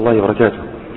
الله وبركاته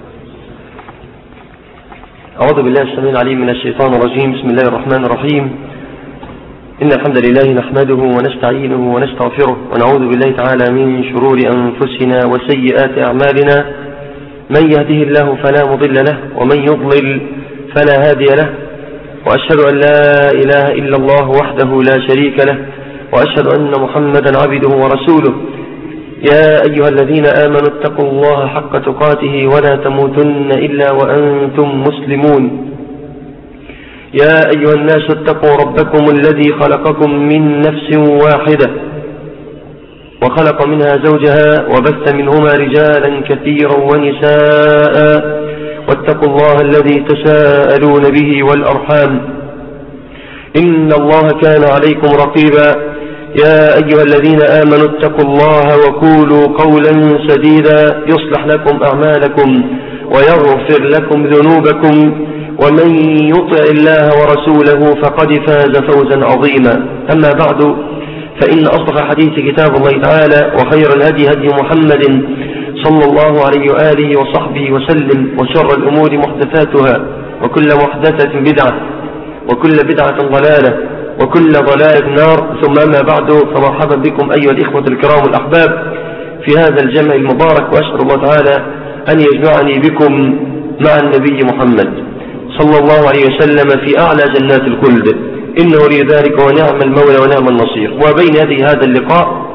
أعوذ بالله السميع العليم من الشيطان الرجيم بسم الله الرحمن الرحيم إن الحمد لله نحمده ونستعينه ونستغفره ونعوذ بالله تعالى من شرور أنفسنا وسيئات أعمالنا من يهده الله فلا مضل له ومن يضلل فلا هادي له وأشهد أن لا إله إلا الله وحده لا شريك له وأشهد أن محمدا عبده ورسوله يا أيها الذين آمنوا اتقوا الله حق تقاته ولا تموتن إلا وأنتم مسلمون يا أيها الناس اتقوا ربكم الذي خلقكم من نفس واحدة وخلق منها زوجها وبث منهما رجالا كثيرا ونساء واتقوا الله الذي تساءلون به والأرحام إن الله كان عليكم رقيبا يا أيها الذين آمنوا اتقوا الله وقولوا قولا سديدا يصلح لكم أعمالكم ويغفر لكم ذنوبكم ومن يطع الله ورسوله فقد فاز فوزا عظيما أما بعد فإن أصدق حديث كتاب الله تعالى وخير الهدي هدي محمد صلى الله عليه وآله وصحبه وسلم وشر الأمور محدثاتها وكل محدثة بدعة وكل بدعة ضلالة وكل ضلالة نار ثم أما بعد فمرحبا بكم أيها الإخوة الكرام الأحباب في هذا الجمع المبارك وأسأل الله تعالى أن يجمعني بكم مع النبي محمد صلى الله عليه وسلم في أعلى جنات الخلد إنه لي ذلك ونعم المولى ونعم النصير وبين يدي هذا اللقاء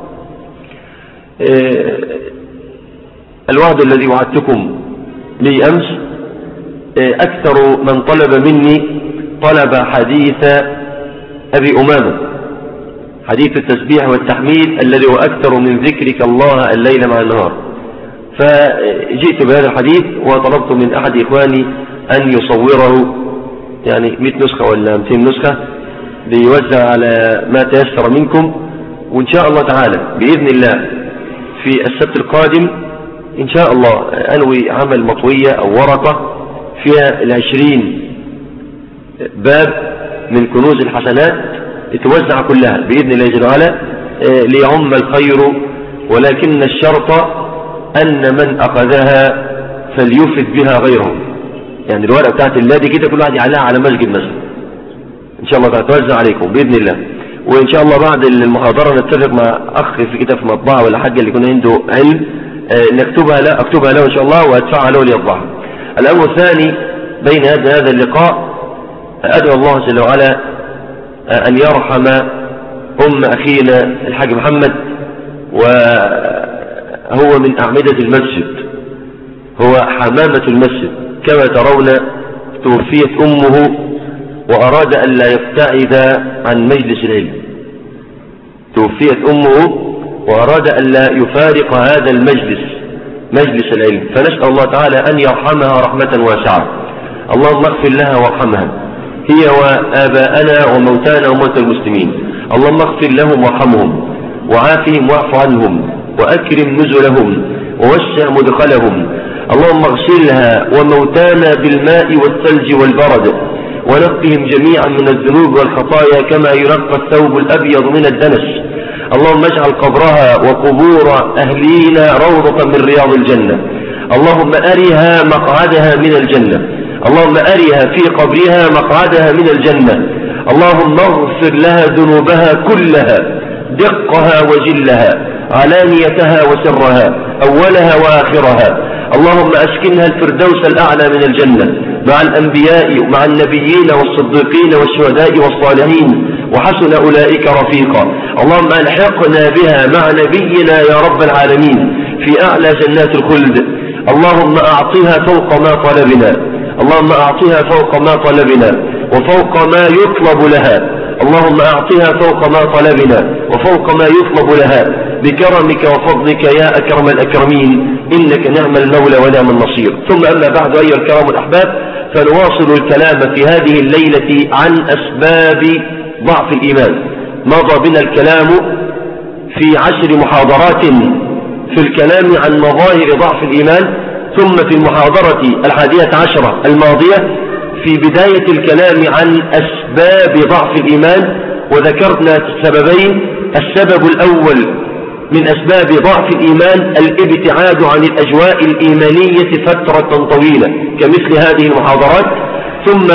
الوعد الذي وعدتكم لي أمس أكثر من طلب مني طلب حديث أبي أمامة حديث التسبيح والتحميد الذي هو أكثر من ذكرك الله الليل مع النهار فجئت بهذا الحديث وطلبت من أحد إخواني أن يصوره يعني 100 نسخة ولا 200 نسخة ليوزع على ما تيسر منكم وإن شاء الله تعالى بإذن الله في السبت القادم إن شاء الله أنوي عمل مطوية أو ورقة فيها العشرين باب من كنوز الحسنات تتوزع كلها بإذن الله جل وعلا ليعم الخير ولكن الشرط أن من أخذها فليفد بها غيره يعني الورقة بتاعت النادي كده كل واحد يعلقها على مسجد مثلا إن شاء الله تتوزع عليكم بإذن الله وإن شاء الله بعد المحاضرة نتفق مع أخ في كده في مطبعة ولا حاجة اللي يكون عنده علم نكتبها له أكتبها له إن شاء الله وأدفعها له ليطبعها الأمر الثاني بين هذا اللقاء أدعو الله جل وعلا أن يرحم أم أخينا الحاج محمد وهو من أعمدة المسجد هو حمامة المسجد كما ترون توفيت أمه وأراد أن لا يبتعد عن مجلس العلم توفيت أمه وأراد أن لا يفارق هذا المجلس مجلس العلم فنسأل الله تعالى أن يرحمها رحمة واسعة اللهم اغفر لها وارحمها هي وآباءنا وموتانا وموتى المسلمين اللهم اغفر لهم وارحمهم وعافهم واعف عنهم وأكرم نزلهم ووسع مدخلهم اللهم اغسلها وموتانا بالماء والثلج والبرد ونقهم جميعا من الذنوب والخطايا كما ينقى الثوب الأبيض من الدنس اللهم اجعل قبرها وقبور أهلينا روضة من رياض الجنة اللهم أرها مقعدها من الجنة اللهم أرها في قبرها مقعدها من الجنة اللهم اغفر لها ذنوبها كلها دقها وجلها علانيتها وسرها أولها وآخرها اللهم أسكنها الفردوس الأعلى من الجنة مع الأنبياء ومع النبيين والصديقين والشهداء والصالحين وحسن أولئك رفيقا اللهم ألحقنا بها مع نبينا يا رب العالمين في أعلى جنات الخلد اللهم أعطها فوق ما طلبنا اللهم أعطها فوق ما طلبنا وفوق ما يطلب لها اللهم أعطها فوق ما طلبنا وفوق ما يطلب لها بكرمك وفضلك يا أكرم الأكرمين إنك نعم المولى ونعم النصير ثم أما بعد أيها الكرام الأحباب فنواصل الكلام في هذه الليلة عن أسباب ضعف الإيمان مضى بنا الكلام في عشر محاضرات في الكلام عن مظاهر ضعف الإيمان ثم في المحاضرة الحادية عشرة الماضية في بداية الكلام عن أسباب ضعف الإيمان وذكرنا السببين السبب الأول من أسباب ضعف الإيمان الابتعاد عن الأجواء الإيمانية فترة طويلة كمثل هذه المحاضرات ثم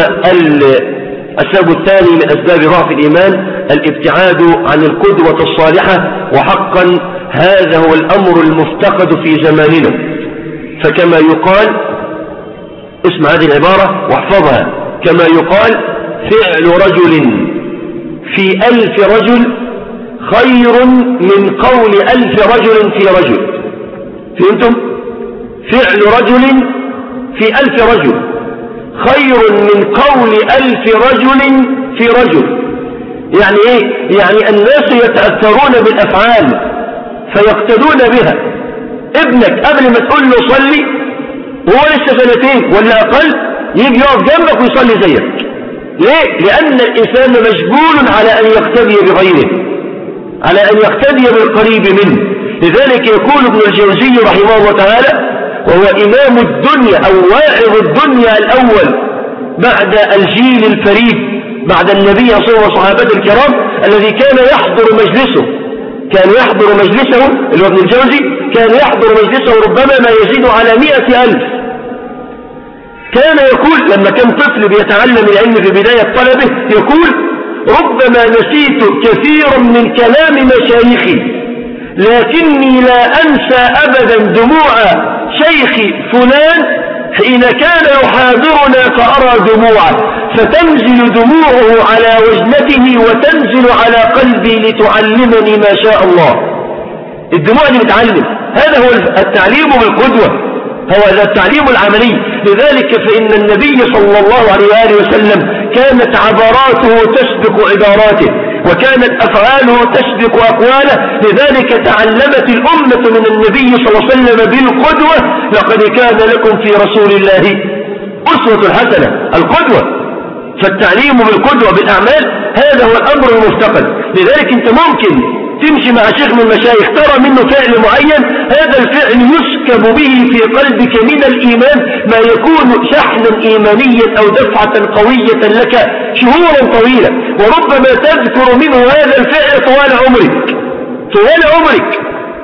السبب الثاني من أسباب ضعف الإيمان الابتعاد عن القدوة الصالحة وحقا هذا هو الأمر المفتقد في زماننا فكما يقال اسمع هذه العبارة واحفظها كما يقال فعل رجل في ألف رجل خير من قول ألف رجل في رجل فهمتم؟ فعل رجل في ألف رجل خير من قول ألف رجل في رجل يعني ايه يعني الناس يتأثرون بالأفعال فيقتدون بها ابنك قبل ما تقول له صلي وهو لسه سنتين ولا أقل يجي يقف جنبك ويصلي زيك ليه؟ لأن الإنسان مجبول على أن يقتدي بغيره على أن يقتدي بالقريب منه لذلك يقول ابن الجوزي رحمه الله تعالى وهو إمام الدنيا أو واعظ الدنيا الأول بعد الجيل الفريد بعد النبي صلى الله عليه وسلم وصحابته الكرام الذي كان يحضر مجلسه كان يحضر مجلسه اللي هو ابن الجوزي كان يحضر مجلسه ربما ما يزيد على مئة ألف كان يقول لما كان طفل بيتعلم العلم في بداية طلبه يقول ربما نسيت كثيرا من كلام مشايخي لكني لا أنسى أبدا دموع شيخ فلان حين كان يحاضرنا فأرى دموعه فتنزل دموعه على وجنته وتنزل على قلبي لتعلمني ما شاء الله الدموع اللي بتعلم هذا هو التعليم بالقدوة هو ذا التعليم العملي لذلك فإن النبي صلى الله عليه وآله وسلم كانت عباراته تسبق عباراته وكانت أفعاله تسبق أقواله لذلك تعلمت الأمة من النبي صلى الله عليه وسلم بالقدوة لقد كان لكم في رسول الله أسوة حسنة القدوة فالتعليم بالقدوة بالأعمال هذا هو الأمر المفتقد لذلك أنت ممكن تمشي مع شيخ من المشايخ ترى منه فعل معين هذا الفعل يسكب به في قلبك من الإيمان ما يكون شحنا إيمانيا أو دفعة قوية لك شهورا طويلة وربما تذكر منه هذا الفعل طوال عمرك طوال عمرك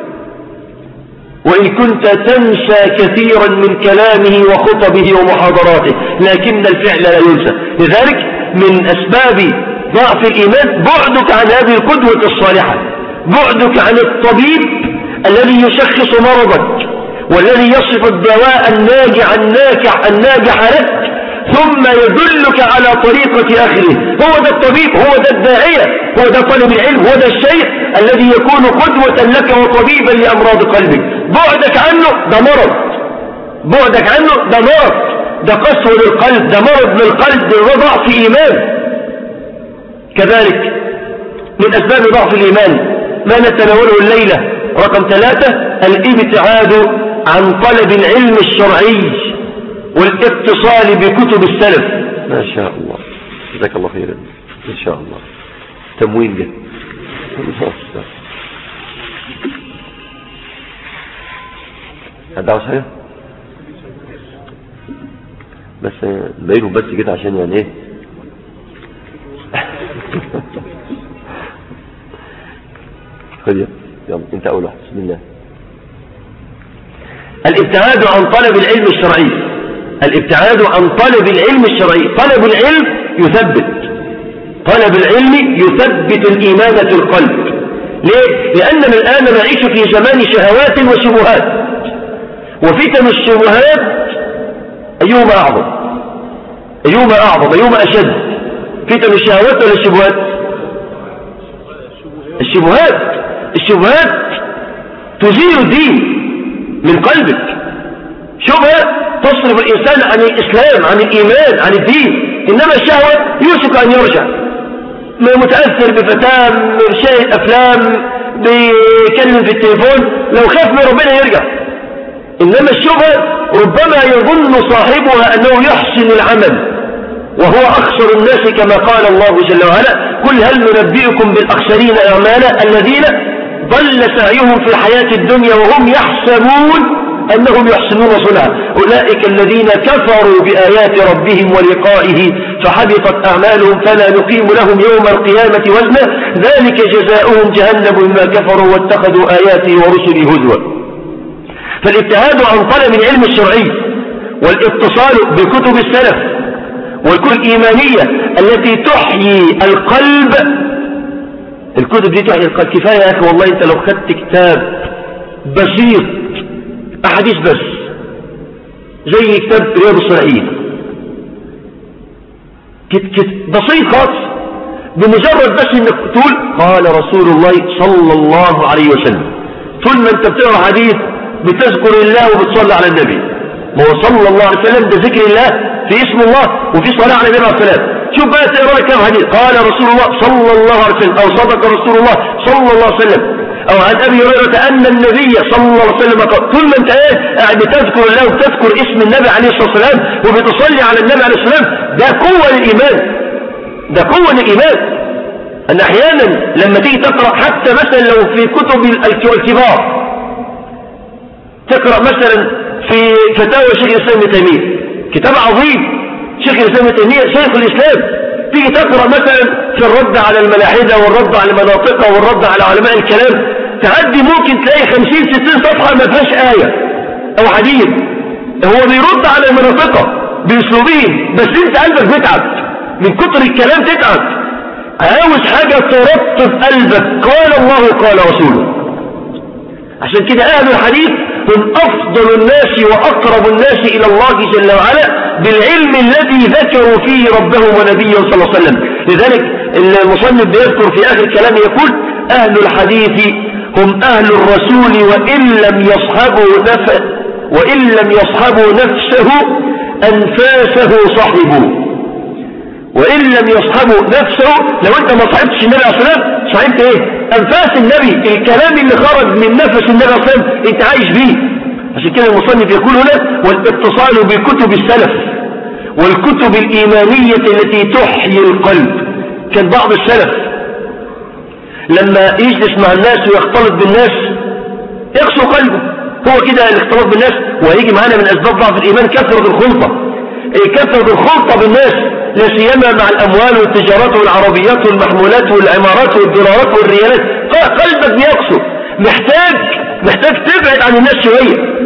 وإن كنت تنسى كثيرا من كلامه وخطبه ومحاضراته لكن الفعل لا ينسى لذلك من أسباب ضعف الإيمان بعدك عن هذه القدوة الصالحة بعدك عن الطبيب الذي يشخص مرضك والذي يصف الدواء الناجع الناجع الناجح لك ثم يدلك على طريقة آخره هو ده الطبيب هو ده الداعية هو ده طالب العلم هو ده الشيخ الذي يكون قدوة لك وطبيبا لأمراض قلبك بعدك عنه ده مرض بعدك عنه ده مرض ده قسوة للقلب ده مرض للقلب ده ضعف إيمان كذلك من أسباب ضعف الإيمان ما نتناوله الليلة رقم ثلاثة الابتعاد عن طلب العلم الشرعي والاتصال بكتب السلف ما شاء الله جزاك الله خيرا إن شاء الله تموين جد هدعوا صحيح بس بينهم بس كده عشان يعني ايه خذ يلا انت اول واحد بسم الله الابتعاد عن طلب العلم الشرعي الابتعاد عن طلب العلم الشرعي طلب العلم يثبت طلب العلم يثبت الإيمان في القلب ليه؟ لأننا الآن نعيش في زمان شهوات وشبهات وفتن الشبهات أيهما أعظم أيهما أعظم أيهما أشد فتن الشهوات ولا الشبهات الشبهات الشبهات تزيل الدين من قلبك شبهة تصرف الإنسان عن الإسلام عن الإيمان عن الدين إنما الشهوة يوشك أن يرجع متأثر بفتاة شاهد أفلام بيكلم في التليفون لو خاف من ربنا يرجع إنما الشبهة ربما يظن صاحبها أنه يحسن العمل وهو أخسر الناس كما قال الله جل وعلا قل هل ننبئكم بالأخسرين أعمالا الذين ضل سعيهم في الحياة الدنيا وهم يحسبون أنهم يحسنون صنعا أولئك الذين كفروا بآيات ربهم ولقائه فحبطت أعمالهم فلا نقيم لهم يوم القيامة وزنا ذلك جزاؤهم جهنم بما كفروا واتخذوا آياتي ورسلي هزوا فالابتهاد عن طلب العلم الشرعي والاتصال بكتب السلف والكتب الإيمانية التي تحيي القلب الكتب دي تحيي القلب كفاية يا أخي والله أنت لو خدت كتاب بسيط أحاديث بس زي كتاب رياض الصالحين بسيط خالص بمجرد بس انك تقول قال رسول الله صلى الله عليه وسلم طول ما انت بتقرا حديث بتذكر الله وبتصلي على النبي ما هو صلى الله عليه وسلم ده ذكر الله في اسم الله وفي صلاة على النبي عليه السلام شوف بقى تقرا لك كم حديث قال رسول الله صلى الله عليه وسلم او صدق رسول الله صلى الله عليه وسلم او عن ابي هريره ان النبي صلى الله عليه وسلم قال طول ما انت ايه قاعد بتذكر الله وبتذكر اسم النبي عليه الصلاه والسلام وبتصلي على النبي عليه الصلاه والسلام ده قوه للايمان ده قوه للايمان ان احيانا لما تيجي تقرا حتى مثلا لو في كتب الكبار تقرأ مثلا في فتاوى شيخ الإسلام ابن تيمية كتاب عظيم شيخ الإسلام ابن تيمية شيخ الإسلام تيجي تقرأ مثلا في الرد على الملاحدة والرد على المناطق والرد على علماء الكلام تعدي ممكن تلاقي خمسين ستين صفحة ما فيهاش آية أو حديث هو بيرد على المناطق بأسلوبين بس انت قلبك بيتعب من كتر الكلام تتعب عاوز حاجة ترطب قلبك قال الله قال رسوله عشان كده أهل الحديث هم أفضل الناس وأقرب الناس إلى الله جل وعلا بالعلم الذي ذكروا فيه ربهم ونبيه صلى الله عليه وسلم لذلك المصنف بيذكر في آخر كلامه يقول أهل الحديث هم أهل الرسول وإن لم يصحبوا نفسه وإن لم يصحبوا نفسه أنفاسه صحبوا وإن لم يصحبوا نفسه لو أنت ما صحبتش النبي عليه الصلاة والسلام صحبت إيه أنفاس النبي الكلام اللي خرج من نفس النبي عليه الصلاة والسلام أنت عايش بيه عشان كده المصنف يقول هنا والاتصال بكتب السلف والكتب الإيمانية التي تحيي القلب كان بعض السلف لما يجلس مع الناس ويختلط بالناس يقسو قلبه هو كده الاختلاط بالناس وهيجي معانا من أسباب ضعف الإيمان كثرة الخلطة كثرة الخلطة بالناس لا سيما مع الأموال والتجارات والعربيات والمحمولات والعمارات والدولارات والريالات قلبك بيقسو محتاج محتاج تبعد عن الناس شوية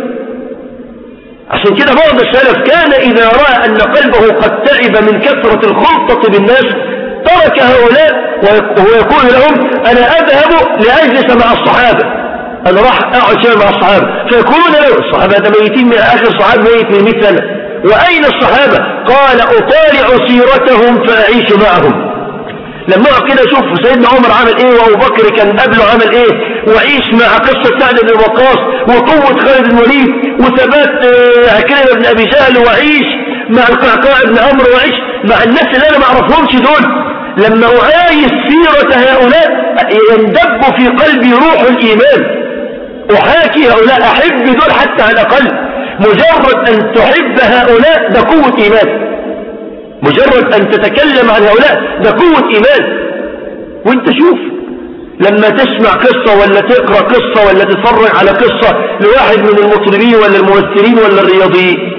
عشان كده بعض السلف كان إذا رأى أن قلبه قد تعب من كثرة الخلطة بالناس ترك هؤلاء وهو يقول لهم أنا أذهب لأجلس مع الصحابة أنا راح أقعد شوية مع الصحابة فيقولون له الصحابة ده ميتين من آخر صحابة ميت من 100 سنة وأين الصحابة قال أطالع سيرتهم فأعيش معهم لما اقعد كده اشوف سيدنا عمر عمل ايه وابو بكر كان قبله عمل ايه واعيش مع قصة سعد بن وقاص وقوة خالد بن الوليد وثبات عكرمة بن ابي جهل واعيش مع القعقاع بن عمرو واعيش مع الناس اللي انا ما اعرفهمش دول لما اعايش سيرة هؤلاء يندب في قلبي روح الايمان احاكي هؤلاء احب دول حتى على الاقل مجرد ان تحب هؤلاء ده قوة ايمان مجرد أن تتكلم عن هؤلاء ده قوة إيمان وانت شوف لما تسمع قصة ولا تقرأ قصة ولا تتفرج على قصة لواحد من المطربين ولا الممثلين ولا الرياضيين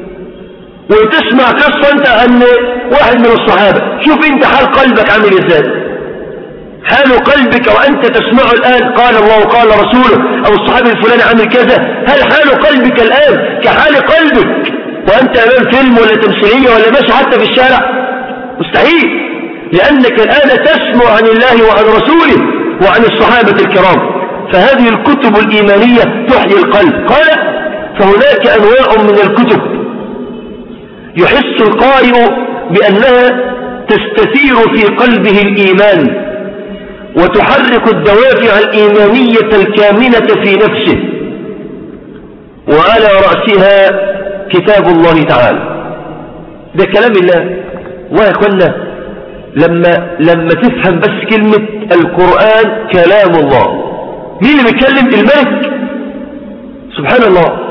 وتسمع قصة انت عن واحد من الصحابة شوف انت حال قلبك عامل ازاي حال قلبك وأنت تسمع الآن قال الله وقال رسوله أو الصحابي الفلاني عامل كذا هل حال قلبك الآن كحال قلبك وأنت أمام فيلم ولا تمثيلية ولا ماشي حتى في الشارع مستحيل لأنك الآن تسمع عن الله وعن رسوله وعن الصحابة الكرام فهذه الكتب الإيمانية تحيي القلب قال فهناك أنواع من الكتب يحس القارئ بأنها تستثير في قلبه الإيمان وتحرك الدوافع الإيمانية الكامنة في نفسه وعلى رأسها كتاب الله تعالى ده كلام الله والله يا اخوانا لما لما تفهم بس كلمة القرآن كلام الله مين اللي بيتكلم الملك سبحان الله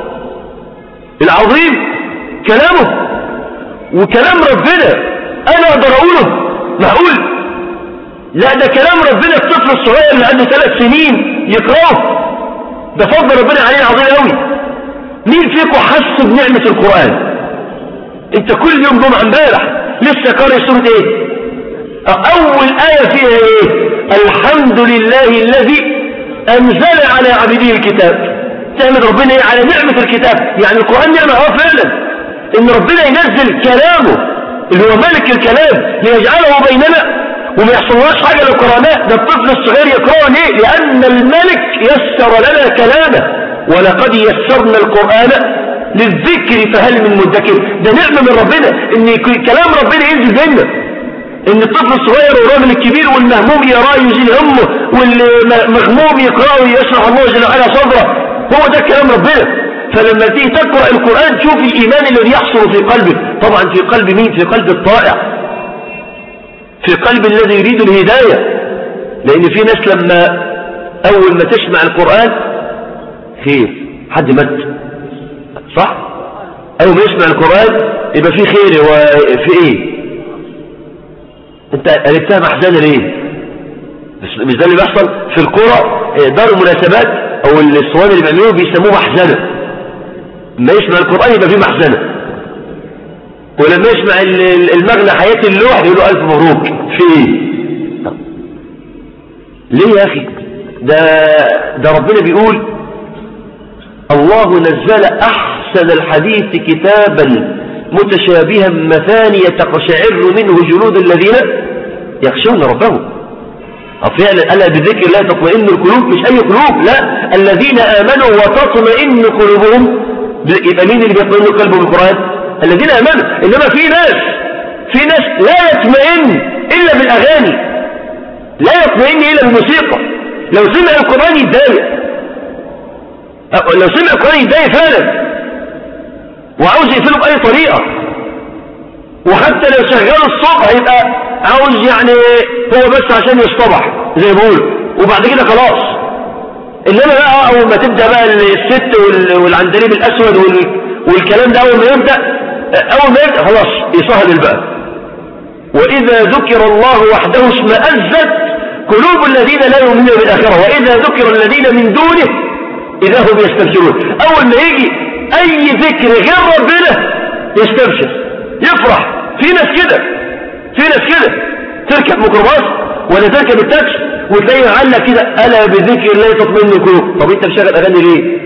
العظيم كلامه وكلام ربنا انا اقدر اقوله معقول لا ده كلام ربنا الطفل الصغير اللي عنده ثلاث سنين يقراه ده فضل ربنا عليه عظيم قوي مين فيكم حس بنعمة القرآن انت كل يوم جمعة امبارح لسه قارئ سورة ايه اول آية فيها ايه الحمد لله الذي انزل على عبده الكتاب تعمل ربنا ايه على نعمة الكتاب يعني القرآن نعمة هو فعلا ان ربنا ينزل كلامه اللي هو ملك الكلام ليجعله بيننا وما يحصلناش حاجة للقرآن ده الطفل الصغير يقرأه ليه لأن الملك يسر لنا كلامه ولقد يسرنا القرآن للذكر فهل من مدكر ده نعمة من ربنا ان كلام ربنا ينزل بيننا ان الطفل الصغير والراجل الكبير والمهموم يراه يزيل همه والمغموم يقرأه ويشرح الله جل وعلا صدره هو ده كلام ربنا فلما تيجي تقرأ القرآن تشوف الإيمان الذي يحصل في قلبك طبعا في قلب مين في قلب الطائع في قلب الذي يريد الهداية لأن في ناس لما أول ما تسمع القرآن خير حد مات صح أول ما يسمع القرآن يبقى في خير وفي إيه أنت قلبتها محزنة ليه مش ده اللي بيحصل في القرى دار المناسبات أو الصوان اللي بيعملوه بيسموه محزنة ما يسمع القرآن يبقى فيه محزنة ولما يسمع المغنى حياة اللوح يقولوا ألف مبروك في ايه ليه يا أخي ده, ده ربنا بيقول الله نزل أحسن الحديث كتابا متشابها مثانية تقشعر منه جلود الذين يخشون ربهم فعلا ألا بذكر الله تطمئن القلوب مش أي قلوب لا الذين آمنوا وتطمئن قلوبهم يبقى مين اللي بيطمئن قلبه بالقرآن الذين امنوا انما في ناس في ناس لا يطمئن الا بالاغاني لا يطمئن الا بالموسيقى لو سمع القرآن يتضايق لو سمع القرآن يتضايق فعلا وعاوز يقفله بأي طريقة وحتى لو شغال الصبح يبقى عاوز يعني هو بس عشان يصطبح زي ما بقول وبعد كده خلاص انما بقى اول ما تبدأ بقى الست والعندليب الاسود والكلام ده اول ما يبدأ أول ما يبدأ خلاص يصهل الباب وإذا ذكر الله وحده اشمأزت قلوب الذين لا يؤمنون بالآخرة وإذا ذكر الذين من دونه إذا هم يستبشرون أول ما يجي أي ذكر غير ربنا يستبشر يفرح في ناس كده في ناس كده تركب ميكروباص ولا تركب التاكس وتلاقيه علق كده ألا بذكر الله تطمئن القلوب طب أنت مشغل أغاني ليه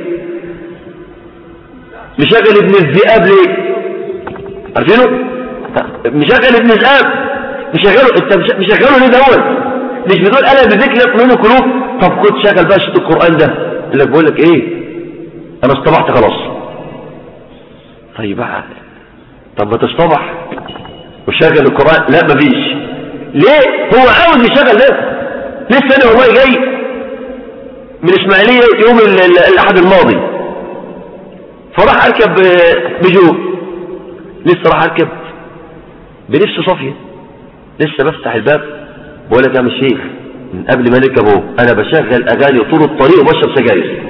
مشغل ابن الذئاب ليه عارفينه مشغل ابن الاب مشغله انت مشغله ليه دوت مش بتقول انا بذكر يطمئن القلوب طب خد شغل بقى شت القران ده اللي بقول لك ايه انا اصطبحت خلاص طيب بقى طب ما تصطبح وشغل القران لا مفيش ليه هو عاوز يشغل ده لسه انا والله جاي من اسماعيليه يوم الاحد الماضي فراح اركب بجو لسه راح اركب بنفس صافية لسه بفتح الباب بقول لك يا الشيخ من قبل ما نركب اهو انا بشغل اغاني طول الطريق وبشرب سجاير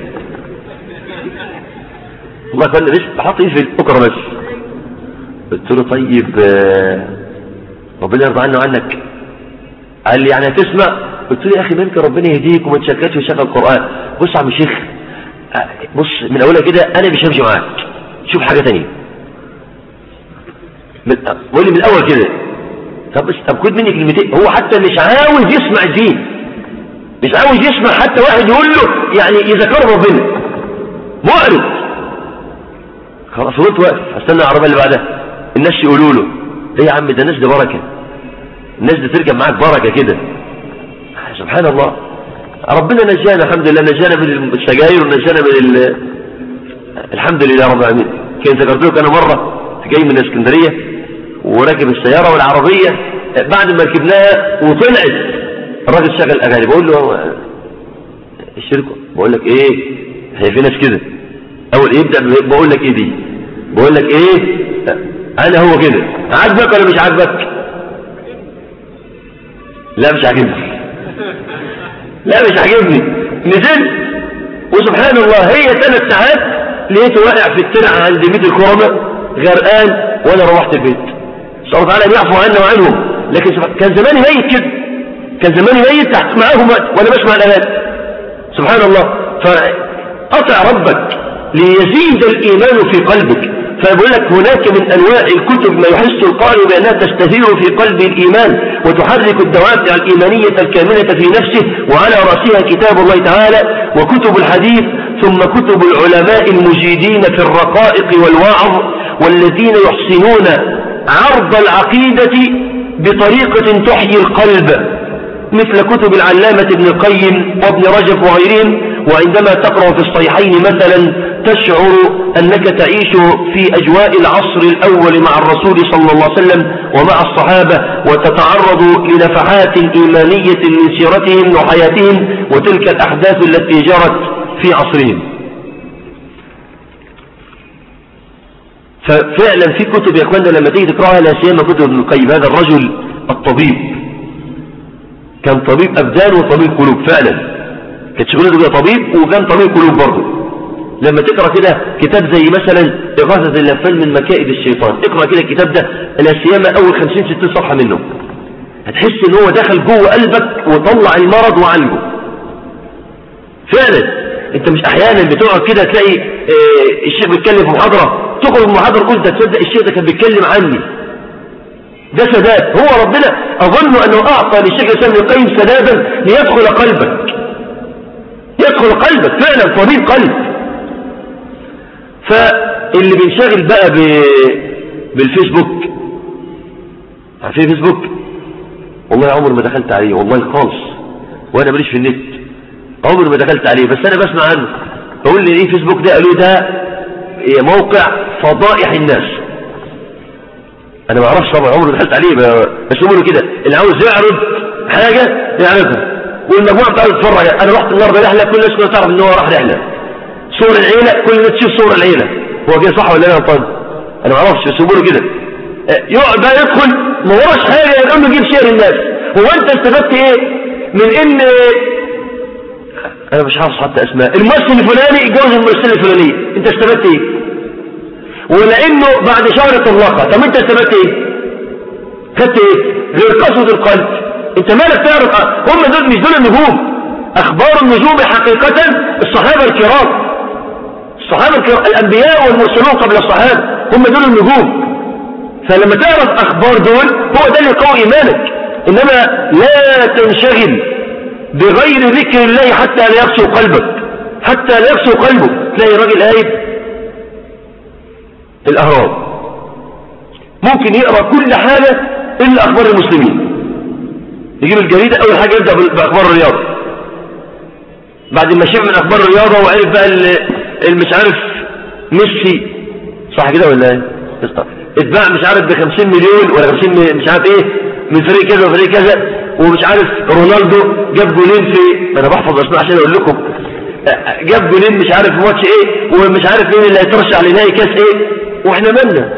الله كان لسه بحط ايه في البكره بس قلت له طيب آه، ربنا يرضى عني وعنك قال لي يعني هتسمع قلت له يا اخي ممكن ربنا يهديك وما تشكتش وشغل القران بص يا عم الشيخ آه، بص من اولها كده انا مش همشي معاك شوف حاجه ثانيه قول لي من الاول كده طب طب خد مني كلمتين هو حتى مش عاوز يسمع الدين مش عاوز يسمع حتى واحد يقول له يعني يذكر ربنا معرض خلاص فضلت واقف استنى العربيه اللي بعدها الناس يقولوا له ايه يا عم ده الناس دي بركه الناس دي تركب معاك بركه كده سبحان الله ربنا نجانا الحمد لله نجانا من السجاير ونجانا من الحمد لله رب العالمين كنت ذكرت لك انا مره جاي من اسكندريه وراكب السيارة والعربية بعد ما ركبناها وطلعت الراجل شغل أغاني بقول له الشركة بقول لك إيه هي في ناس كده أول يبدأ بقول لك إيه دي بقول لك إيه أنا هو كده عاجبك ولا مش عاجبك لا مش عاجبني لا مش عاجبني نزلت وسبحان الله هي ثلاث ساعات لقيته واقع في الترعة عند بيت الكرمة غرقان وانا روحت البيت الله تعالى ان يعفو عنا وعنهم لكن كان زماني ميت كده كان زماني ميت معاهم وانا بسمع الاغاني سبحان الله فقطع ربك ليزيد الإيمان في قلبك فبقول لك هناك من أنواع الكتب ما يحس القارئ بأنها تستثير في قلب الإيمان وتحرك الدوافع الإيمانية الكامنة في نفسه وعلى رأسها كتاب الله تعالى وكتب الحديث ثم كتب العلماء المجيدين في الرقائق والوعظ والذين يحسنون عرض العقيدة بطريقة تحيي القلب مثل كتب العلامة ابن القيم وابن رجب وغيرهم وعندما تقرأ في الصحيحين مثلا تشعر أنك تعيش في أجواء العصر الأول مع الرسول صلى الله عليه وسلم ومع الصحابة وتتعرض لنفحات إيمانية من سيرتهم وحياتهم وتلك الأحداث التي جرت في عصرهم ففعلا في كتب يا اخوانا لما تيجي تقراها لا سيما كتب ابن القيم هذا الرجل الطبيب كان طبيب أبدان وطبيب قلوب فعلا كانت شغلته طبيب وكان طبيب قلوب برضه لما تقرأ كده كتاب زي مثلا إغاثة اللفان من مكائد الشيطان اقرأ كده الكتاب ده لا سيما أول 50 60 صفحة منه هتحس ان هو دخل جوه قلبك وطلع المرض وعالجه فعلا انت مش احيانا بتقعد كده تلاقي اه الشيخ بيتكلم في محاضرة تخرج من المحاضرة قلت تصدق الشيخ ده كان بيتكلم عني ده سداد هو ربنا اظن انه اعطى للشيخ الاسلام القيم سدادا ليدخل قلبك يدخل قلبك فعلا طبيب قلب فاللي بينشغل بقى ب... بالفيسبوك عارفين فيسبوك والله عمر ما دخلت عليه والله خالص وانا ماليش في النت عمر ما دخلت عليه بس انا بسمع عنه بقول لي ايه فيسبوك ده قالوا ده موقع فضائح الناس انا ما اعرفش طبعا عمري دخلت عليه بس يقولوا كده اللي عاوز يعرض حاجه يعرضها والمجموعه بتاعته تتفرج انا رحت النهارده رحله كل الناس كلها تعرف ان هو راح رحله صور العيله كل الناس تشوف صور العيله هو كده صح ولا لا يا طالب انا ما اعرفش بس يقولوا كده يقعد بقى يدخل ما وراش حاجه يقول له جيب شير الناس هو انت استفدت ايه من ان انا مش حافظ حتى اسماء الممثل الفلاني يتجوز الممثله الفلانيه انت استفدت ايه ولانه بعد شهر طلقها طب انت استفدت ايه خدت ايه غير قسوه القلب انت مالك تعرف هم دول مش دول النجوم اخبار النجوم حقيقة الصحابة الكرام الصحابة الكرام الانبياء والمرسلون قبل الصحابة هم دول النجوم فلما تعرف اخبار دول هو ده اللي يقوي ايمانك انما لا تنشغل بغير ذكر الله حتى لا يقسو قلبك حتى لا يقسو قلبك تلاقي راجل قايد الاهرام ممكن يقرأ كل حاجة الا اخبار المسلمين يجيب الجريدة أول حاجة يبدأ بأخبار الرياضة بعد ما شاف من أخبار الرياضة وعرف بقى مش عارف ميسي صح كده ولا ايه اتباع مش عارف ب 50 مليون ولا 50 مش عارف ايه من فريق كذا وفريق كذا ومش عارف رونالدو جاب جولين في انا بحفظ اسماء عشان اقول لكم جاب جولين مش عارف في ماتش ايه ومش عارف مين اللي هيترشح لنهائي كاس ايه واحنا مالنا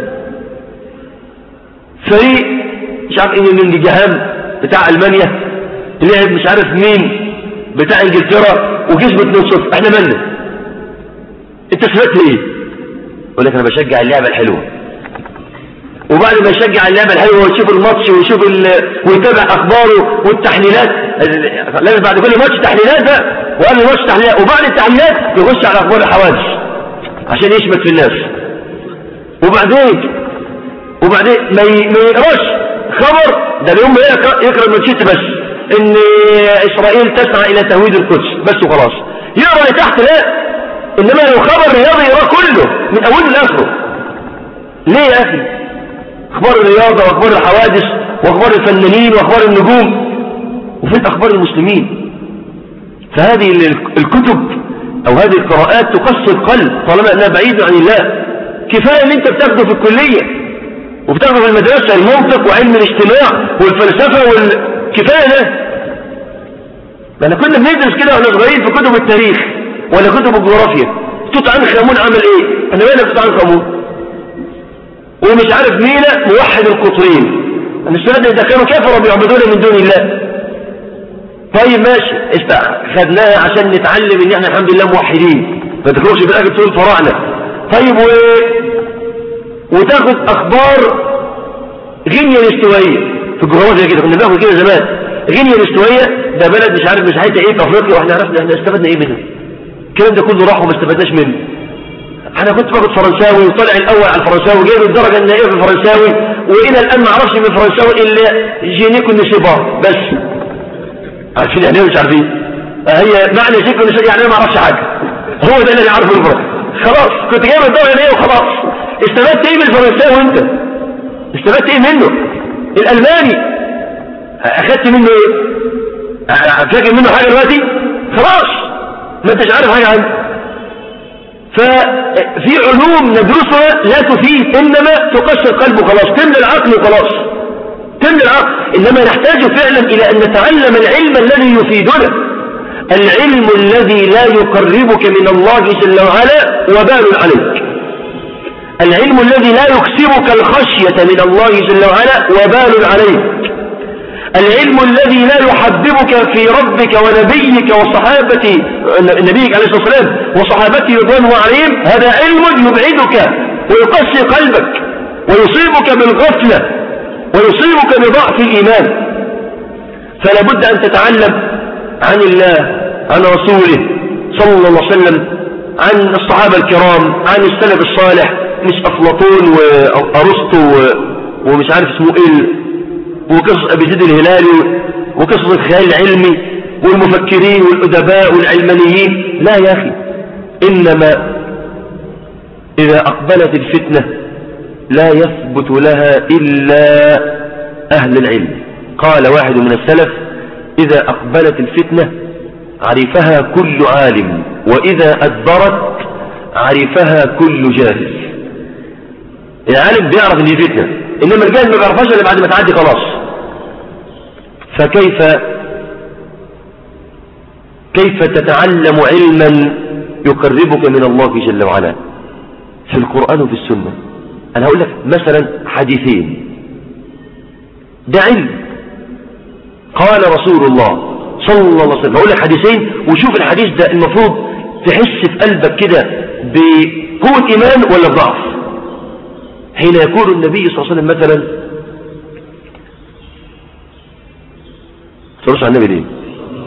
فريق مش عارف ايه من جهام بتاع المانيا لعب مش عارف مين بتاع انجلترا وكسبت 2-0 احنا مالنا انت استفدت ايه يقول لك انا بشجع اللعبه الحلوه وبعد ما يشجع اللعبه الحلوه ويشوف الماتش ويشوف ال... ويتابع اخباره والتحليلات لازم بعد كل ماتش تحليلات بقى وقبل الماتش تحليلات وبعد التحليلات يخش على اخبار الحوادث عشان يشمت في الناس وبعدين وبعدين ما يقراش خبر ده اليوم يقرأ المنشيت بس ان اسرائيل تسعى الى تهويد القدس بس وخلاص يقرأ تحت لا انما لو خبر رياضي يقرأ كله من اوله لاخره ليه يا اخي اخبار الرياضة واخبار الحوادث واخبار الفنانين واخبار النجوم وفين اخبار المسلمين فهذه الكتب او هذه القراءات تقسي القلب طالما انها بعيدة عن الله كفاية ان انت بتاخده في الكلية وبتاخده في المدرسة المنطق وعلم الاجتماع والفلسفة والكفاية ده ما انا كنا بندرس كده واحنا صغيرين في كتب التاريخ ولا كتب الجغرافيا توت عنخ امون عمل ايه انا مالك توت عنخ امون ومش عارف مين موحد القطرين انا استفدنا اذا كانوا كفروا بيعبدون من دون الله طيب ماشي خدناها عشان نتعلم ان احنا الحمد لله موحدين ما تخرجش في الاخر تقول فراعنه طيب و وتاخد اخبار غينيا الاستوائيه في الجغرافيا كده كنا بناخد كده زمان غينيا الاستوائيه ده بلد مش عارف مساحتها ايه في افريقيا واحنا عرفنا احنا استفدنا ايه منه الكلام ده كله راح وما استفدناش منه انا كنت باخد فرنساوي وطلع الاول على الفرنساوي جايب الدرجه النهائيه في الفرنساوي والى الان ما اعرفش من الفرنساوي الا جينيكو نسيبار بس عارفين يعني إيه مش عارفين هي معنى جينيكو نسيبار يعني ما اعرفش حاجه هو ده اللي عارفه الفرنساوي خلاص كنت جايب الدرجه النهائيه وخلاص استفدت ايه من الفرنساوي انت استفدت ايه منه الالماني اخدت منه ايه فاكر منه حاجه دلوقتي خلاص ما انتش عارف حاجه عنه ففي علوم ندرسها لا تفيد إنما تقشر قلبه خلاص تملي العقل وخلاص تملي العقل إنما نحتاج فعلا إلى أن نتعلم العلم الذي يفيدنا العلم الذي لا يقربك من الله جل وعلا وبال عليك العلم الذي لا يكسبك الخشية من الله جل وعلا وبال عليك العلم الذي لا يحببك في ربك ونبيك وصحابة نبيك عليه الصلاة والسلام وصحابته رضوانه عليهم هذا علم يبعدك ويقسي قلبك ويصيبك بالغفلة ويصيبك بضعف الإيمان فلا بد أن تتعلم عن الله عن رسوله صلى الله عليه وسلم عن الصحابة الكرام عن السلف الصالح مش أفلاطون وأرسطو ومش عارف اسمه إيه وقصص أبي زيد الهلالي وقصص الخيال العلمي والمفكرين والأدباء والعلمانيين لا يا أخي إنما إذا أقبلت الفتنة لا يثبت لها إلا أهل العلم قال واحد من السلف إذا أقبلت الفتنة عرفها كل عالم وإذا أدبرت عرفها كل جاهل العالم بيعرف ان دي فتنه انما الجاهل ما بيعرفهاش الا بعد ما تعدي خلاص فكيف كيف تتعلم علما يقربك من الله جل وعلا في القرآن وفي السنة أنا هقول لك مثلا حديثين ده علم قال رسول الله صلى الله عليه وسلم هقول لك حديثين وشوف الحديث ده المفروض تحس في قلبك كده بقوة إيمان ولا بضعف حين يقول النبي صلى الله عليه وسلم مثلا ترش على النبي ليه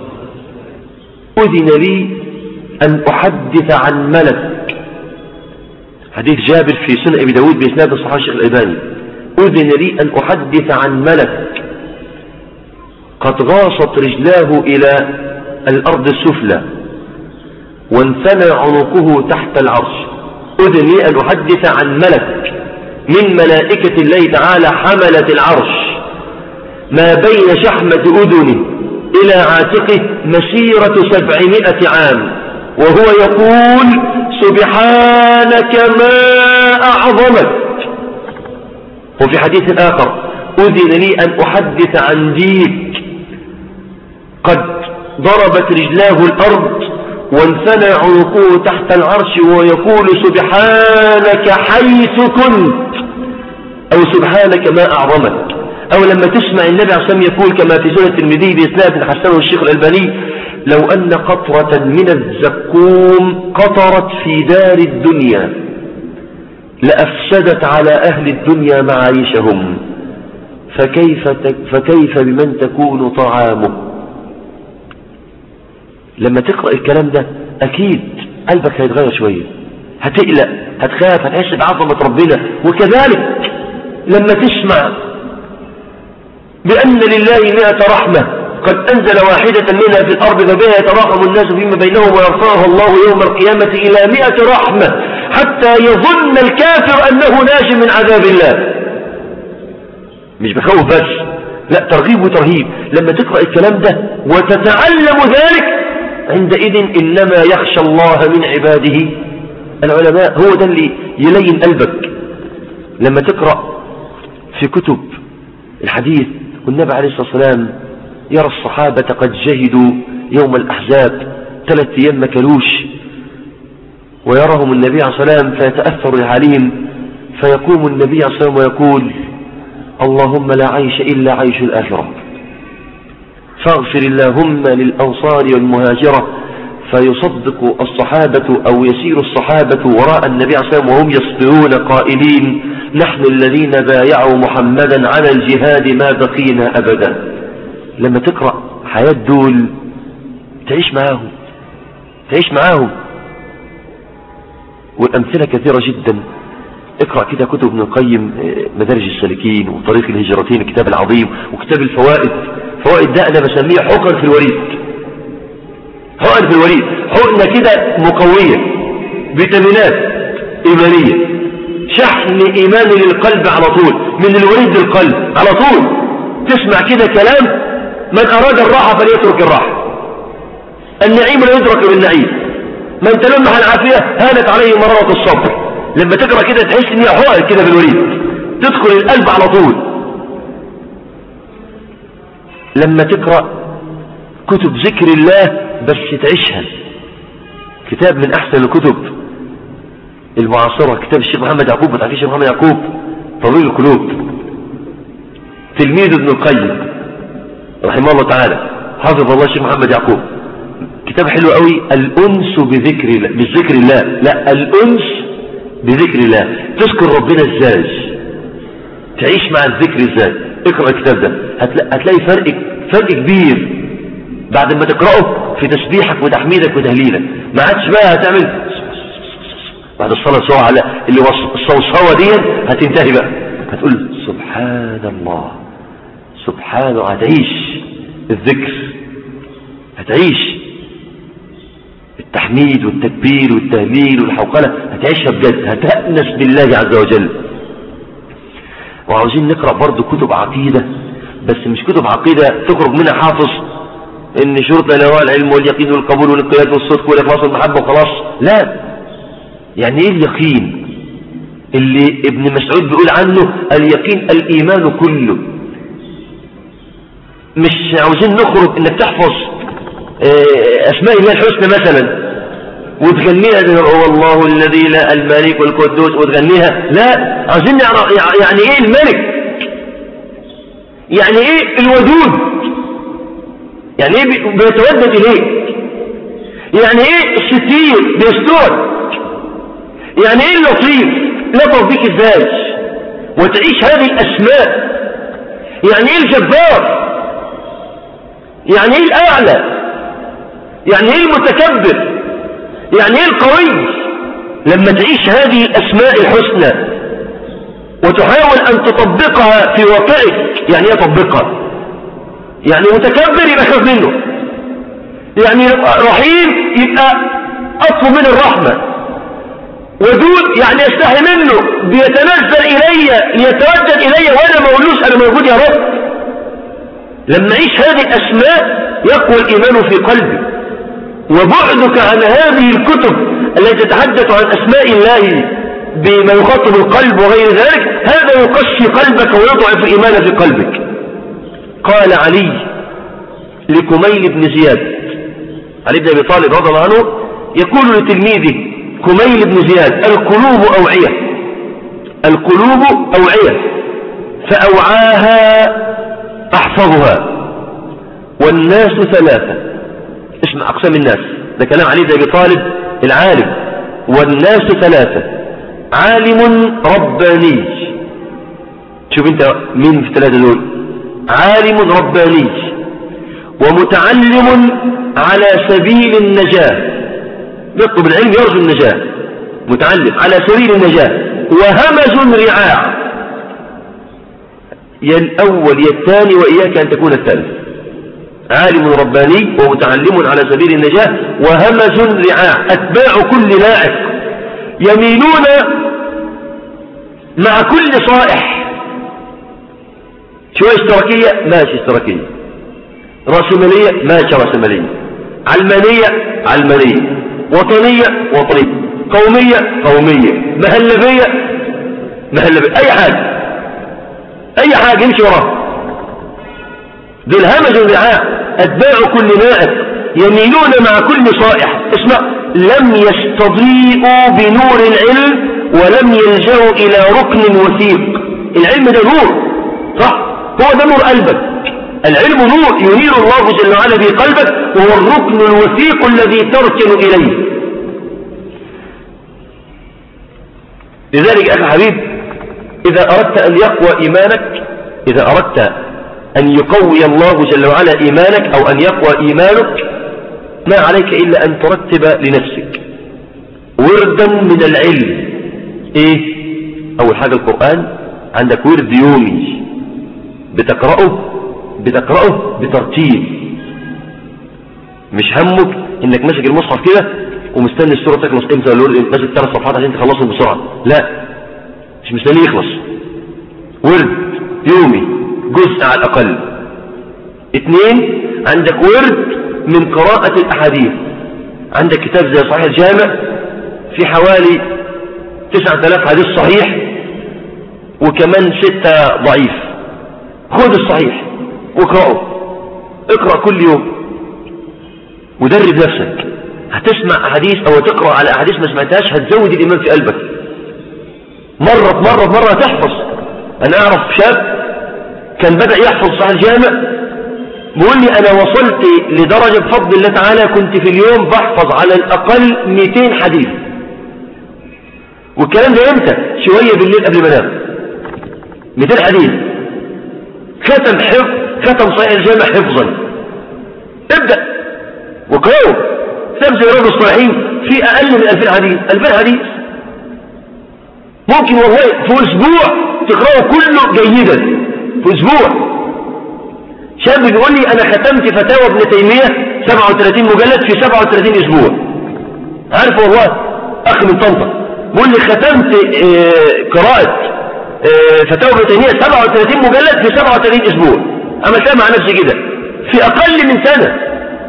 أذن لي أن أحدث عن ملك حديث جابر في سنة أبي داود بإسناد الصحابة الشيخ الألباني أذن لي أن أحدث عن ملك قد غاصت رجلاه إلى الأرض السفلى وانثنى عنقه تحت العرش أذن لي أن أحدث عن ملك من ملائكة الله تعالى حملة العرش ما بين شحمة أذنه إلى عاتقه مسيرة سبعمائة عام وهو يقول سبحانك ما أعظمك وفي حديث آخر أذن لي أن أحدث عن ديك قد ضربت رجلاه الأرض وانثنى عنقه تحت العرش ويقول سبحانك حيث كنت أو سبحانك ما أعظمك أو لما تسمع النبي عليه الصلاة يقول كما في سنة الترمذي بإسناد حسنه الشيخ الألباني لو أن قطرة من الزقوم قطرت في دار الدنيا لأفسدت على أهل الدنيا معايشهم فكيف, فكيف بمن تكون طعامه لما تقرأ الكلام ده أكيد قلبك هيتغير شوية هتقلق هتخاف هتحس بعظمة ربنا وكذلك لما تسمع بأن لله مئة رحمة قد أنزل واحدة منها في الأرض فبها يتراحم الناس فيما بينهم ويرفعها الله يوم القيامة إلى مئة رحمة حتى يظن الكافر أنه ناج من عذاب الله مش بخوف بس لا ترغيب وترهيب لما تقرأ الكلام ده وتتعلم ذلك عندئذ إنما يخشى الله من عباده العلماء هو ده اللي يلين قلبك لما تقرأ في كتب الحديث والنبي عليه الصلاة والسلام يرى الصحابة قد جهدوا يوم الأحزاب ثلاث أيام ما كلوش ويراهم النبي عليه الصلاة والسلام فيتأثر عليهم فيقوم النبي عليه الصلاة والسلام ويقول اللهم لا عيش إلا عيش الآخرة فاغفر اللهم للأنصار والمهاجرة فيصدق الصحابة أو يسير الصحابة وراء النبي عليه الصلاة والسلام وهم يصبرون قائلين نحن الذين بايعوا محمدا على الجهاد ما بقينا أبدا لما تقرأ حياة دول تعيش معاهم تعيش معاهم والأمثلة كثيرة جدا اقرأ كده كتب ابن القيم مدارج السالكين وطريق الهجرتين الكتاب العظيم وكتاب الفوائد فوائد ده أنا بسميه حقن في الوريد حقن في الوريد حقنة كده مقوية فيتامينات إيمانية شحن إيماني للقلب على طول من الوريد للقلب على طول تسمع كده كلام من أراد الراحة فليترك الراحة النعيم لا يدرك بالنعيم من تلمح العافية هانت عليه مرارة الصبر لما تقرأ كده تحس ان هي حقن كده بالوريد تدخل القلب على طول لما تقرأ كتب ذكر الله بس تعيشها كتاب من أحسن الكتب المعاصرة كتاب الشيخ محمد يعقوب بتاع الشيخ محمد يعقوب طويل القلوب تلميذ ابن القيم رحمه الله تعالى حافظ الله الشيخ محمد يعقوب كتاب حلو قوي الأنس بذكر الله بالذكر الله لا الأنس بذكر الله تذكر ربنا ازاي تعيش مع الذكر ازاي اقرأ الكتاب ده هتلاقي فرق فرق كبير بعد ما تقرأه في تسبيحك وتحميدك وتهليلك ما عادش بقى هتعمل بعد الصلاة سواء على اللي الصوصوة دي هتنتهي بقى هتقول سبحان الله سبحان الله هتعيش الذكر هتعيش التحميد والتكبير والتهليل والحوقلة هتعيشها بجد هتأنس بالله عز وجل وعاوزين نقرأ برضو كتب عقيدة بس مش كتب عقيدة تخرج منها حافظ ان شرط لواء العلم واليقين والقبول والانقياد والصدق والاخلاص والمحبة وخلاص لا يعني ايه اليقين اللي ابن مسعود بيقول عنه اليقين الايمان كله مش عاوزين نخرج انك تحفظ اسماء الله الحسنى مثلا وتغنيها هو الله الذي لا الملك والقدوس وتغنيها لا عاوزين يعني ايه الملك يعني ايه الودود يعني ايه بيتودد اليك يعني ايه الستير بيسترك يعني ايه اللطيف لطف بيك ازاي وتعيش هذه الاسماء يعني ايه الجبار يعني ايه الاعلى يعني ايه المتكبر يعني ايه القوي لما تعيش هذه الاسماء الحسنى وتحاول ان تطبقها في واقعك يعني ايه تطبقها يعني متكبر يبقى خاف منه يعني رحيم يبقى اطلب منه الرحمه ودود يعني يستحي منه بيتنزل الي ليتوجد الي وانا مولوس انا موجود يا رب لما اعيش هذه الاسماء يقوى الايمان في قلبي وبعدك عن هذه الكتب التي تتحدث عن اسماء الله بما يخاطب القلب وغير ذلك هذا يقشي قلبك ويضعف الايمان في قلبك قال علي لكميل بن زياد علي بن ابي طالب رضي الله عنه يقول لتلميذه كميل بن زياد القلوب أوعية القلوب أوعية فأوعاها أحفظها والناس ثلاثة اسمع أقسام الناس ده كلام علي بن أبي طالب العالم والناس ثلاثة عالم رباني شوف انت مين في الثلاثة دول عالم رباني ومتعلم على سبيل النجاة يطلب العلم يرجو النجاة متعلم على سبيل النجاة وهمز رعاع يا الأول يا الثاني وإياك أن تكون الثالث عالم رباني ومتعلم على سبيل النجاة وهمز رعاع أتباع كل لاعب يميلون مع كل صائح شوية اشتراكية ماشي اشتراكية راسمالية ماشي راسمالية علمانية علمانية وطنية وطنية قومية قومية مهلبية مهلبية أي حاجة أي حاجة يمشي وراها دول همج الرعاء أتباع كل نائب يميلون مع كل صائح اسمع لم يستضيئوا بنور العلم ولم يلجأوا إلى ركن وثيق العلم ده نور صح هو ده نور قلبك العلم نور ينير الله جل وعلا به قلبك وهو الركن الوثيق الذي تركن إليه لذلك أخي حبيب إذا أردت أن يقوى إيمانك إذا أردت أن يقوي الله جل وعلا إيمانك أو أن يقوى إيمانك ما عليك إلا أن ترتب لنفسك وردا من العلم ايه اول حاجة القرآن عندك ورد يومي بتقرأه بتقرأه بترتيب مش همك انك ماسك المصحف كده ومستني السورة تخلص امتى ولا ماسك ثلاث صفحات عشان تخلصهم بسرعة لا مش مستني يخلص ورد يومي جزء على الأقل اثنين عندك ورد من قراءة الأحاديث عندك كتاب زي صحيح الجامع في حوالي تسعة آلاف حديث صحيح وكمان ستة ضعيف خذ الصحيح واقرأه اقرأ كل يوم ودرب نفسك هتسمع أحاديث أو تقرأ على أحاديث ما سمعتهاش هتزود الإيمان في قلبك مرة مرة مرة تحفظ أنا أعرف شاب كان بدأ يحفظ صحيح الجامع بيقول لي أنا وصلت لدرجة بفضل الله تعالى كنت في اليوم بحفظ على الأقل 200 حديث والكلام ده امتى شوية بالليل قبل ما انام 200 حديث ختم حفظ ختم صحيح الجامع حفظا ابدأ وقرأوا كتاب زي رجل الصالحين في أقل من 2000 حديث 2000 حديث ممكن والله في أسبوع تقرأه كله جيدا في أسبوع شاب بيقول لي أنا ختمت فتاوى ابن تيمية 37 مجلد في 37 أسبوع عارف والله أخ من طنطا بيقول لي ختمت آه، قراءة آه، فتاوى ابن تيمية 37 مجلد في 37 أسبوع عملتها مع نفسي كده في أقل من سنة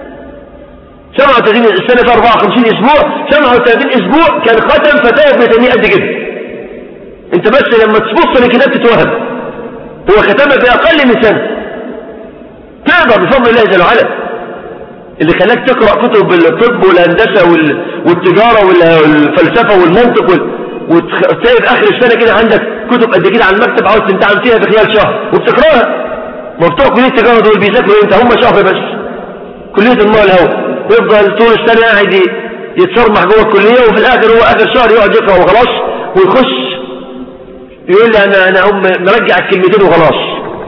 37 السنة في 54 أسبوع 37 أسبوع كان ختم فتاوى ابن تيمية قد كده أنت بس لما تبص لكتاب تتوهم هو ختمها في أقل من سنة تقدر بفضل الله جل وعلا اللي خلاك تقرأ كتب الطب والهندسة والتجارة والفلسفة والمنطق وال... وتلاقي في آخر السنة كده عندك كتب قد كده على المكتب عاوز تمتحن فيها في خلال شهر وبتقراها مفتوح كلية التجارة دول بيذاكروا امتى هم شهر بس كلية الماء الهواء ويفضل طول السنة قاعد يتصرمح جوه الكلية وفي الآخر هو آخر شهر يقعد يقرأ وخلاص ويخش يقول لي أنا أنا هم مرجع الكلمتين وخلاص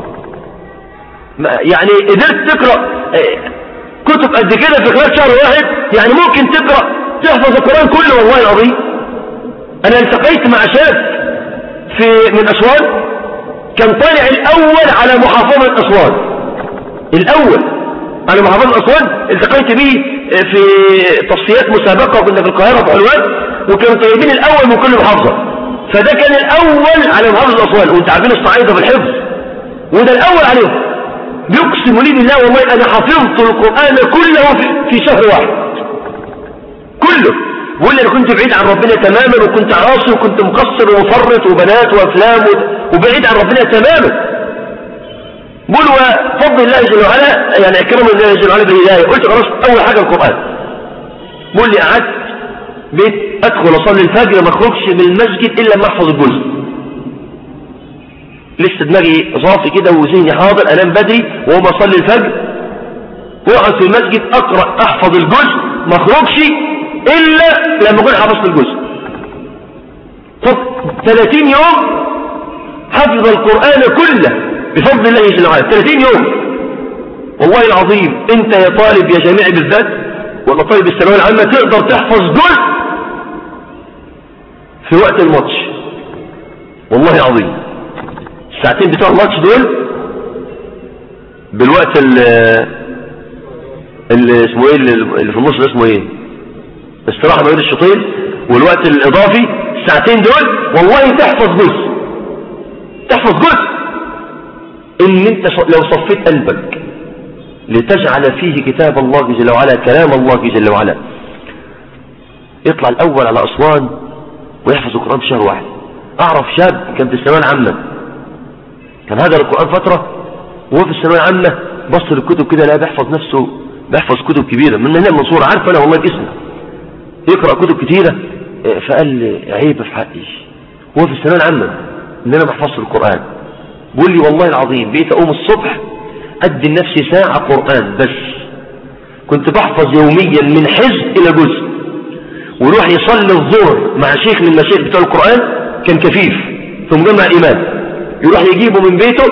يعني قدرت تقرأ كتب قد كده في خلال شهر واحد يعني ممكن تقرأ تحفظ القرآن كله والله العظيم أنا التقيت مع شاب في من أسوان كان طالع الأول على محافظة أسوان الأول على محافظة أسوان التقيت به في تصفيات مسابقة كنا في القاهرة في حلوان وكانوا طيبين الأول من كل محافظة فده كان الأول على محافظة أسوان وانت عارفين الصعيدة في الحفظ وده الأول عليهم يقسم لي بالله والله أنا حفظت القرآن كله في شهر واحد كله بقول لي أنا كنت بعيد عن ربنا تماما وكنت عاصي وكنت مقصر ومفرط وبنات وأفلام وبعيد عن ربنا تماما بقول وفضل الله جل وعلا يعني اكرم الله جل وعلا بالهداية قلت خلاص أول حاجة القرآن بقول لي قعدت بيت أدخل أصلي الفجر ما اخرجش من المسجد إلا ما أحفظ الجزء لسه دماغي صافي كده وذهني حاضر انام بدري وهو اصلي الفجر واقعد في المسجد اقرا احفظ الجزء ما اخرجش الا لما اكون حفظت الجزء طب 30 يوم حفظ القران كله بفضل الله جل وعلا 30 يوم والله العظيم انت يا طالب يا جامعي بالذات ولا طالب الثانويه العامه تقدر تحفظ جزء في وقت الماتش والله العظيم الساعتين بتوع الماتش دول بالوقت اللي اسمه ايه اللي في النص ده اسمه ايه استراحه ما بين الشوطين والوقت الاضافي الساعتين دول والله تحفظ جزء تحفظ جزء ان انت لو صفيت قلبك لتجعل فيه كتاب الله جل وعلا كلام الله جل وعلا يطلع الاول على اسوان ويحفظ القران في شهر واحد اعرف شاب كان في الثانويه العامه كان هذا القرآن فترة وهو في الثانوية العامة بص للكتب كده لا بيحفظ نفسه بيحفظ كتب كبيرة من هنا المنصورة عارف أنا والله باسمه يقرأ كتب كتيرة فقال لي عيب في حقي وهو في الثانوية العامة إن أنا بحفظ القرآن بيقول لي والله العظيم بقيت أقوم الصبح أدي لنفسي ساعة قرآن بس كنت بحفظ يوميا من حزب إلى جزء ويروح يصلي الظهر مع شيخ من المشايخ بتوع القرآن كان كفيف في مجمع الإيمان يروح يجيبه من بيته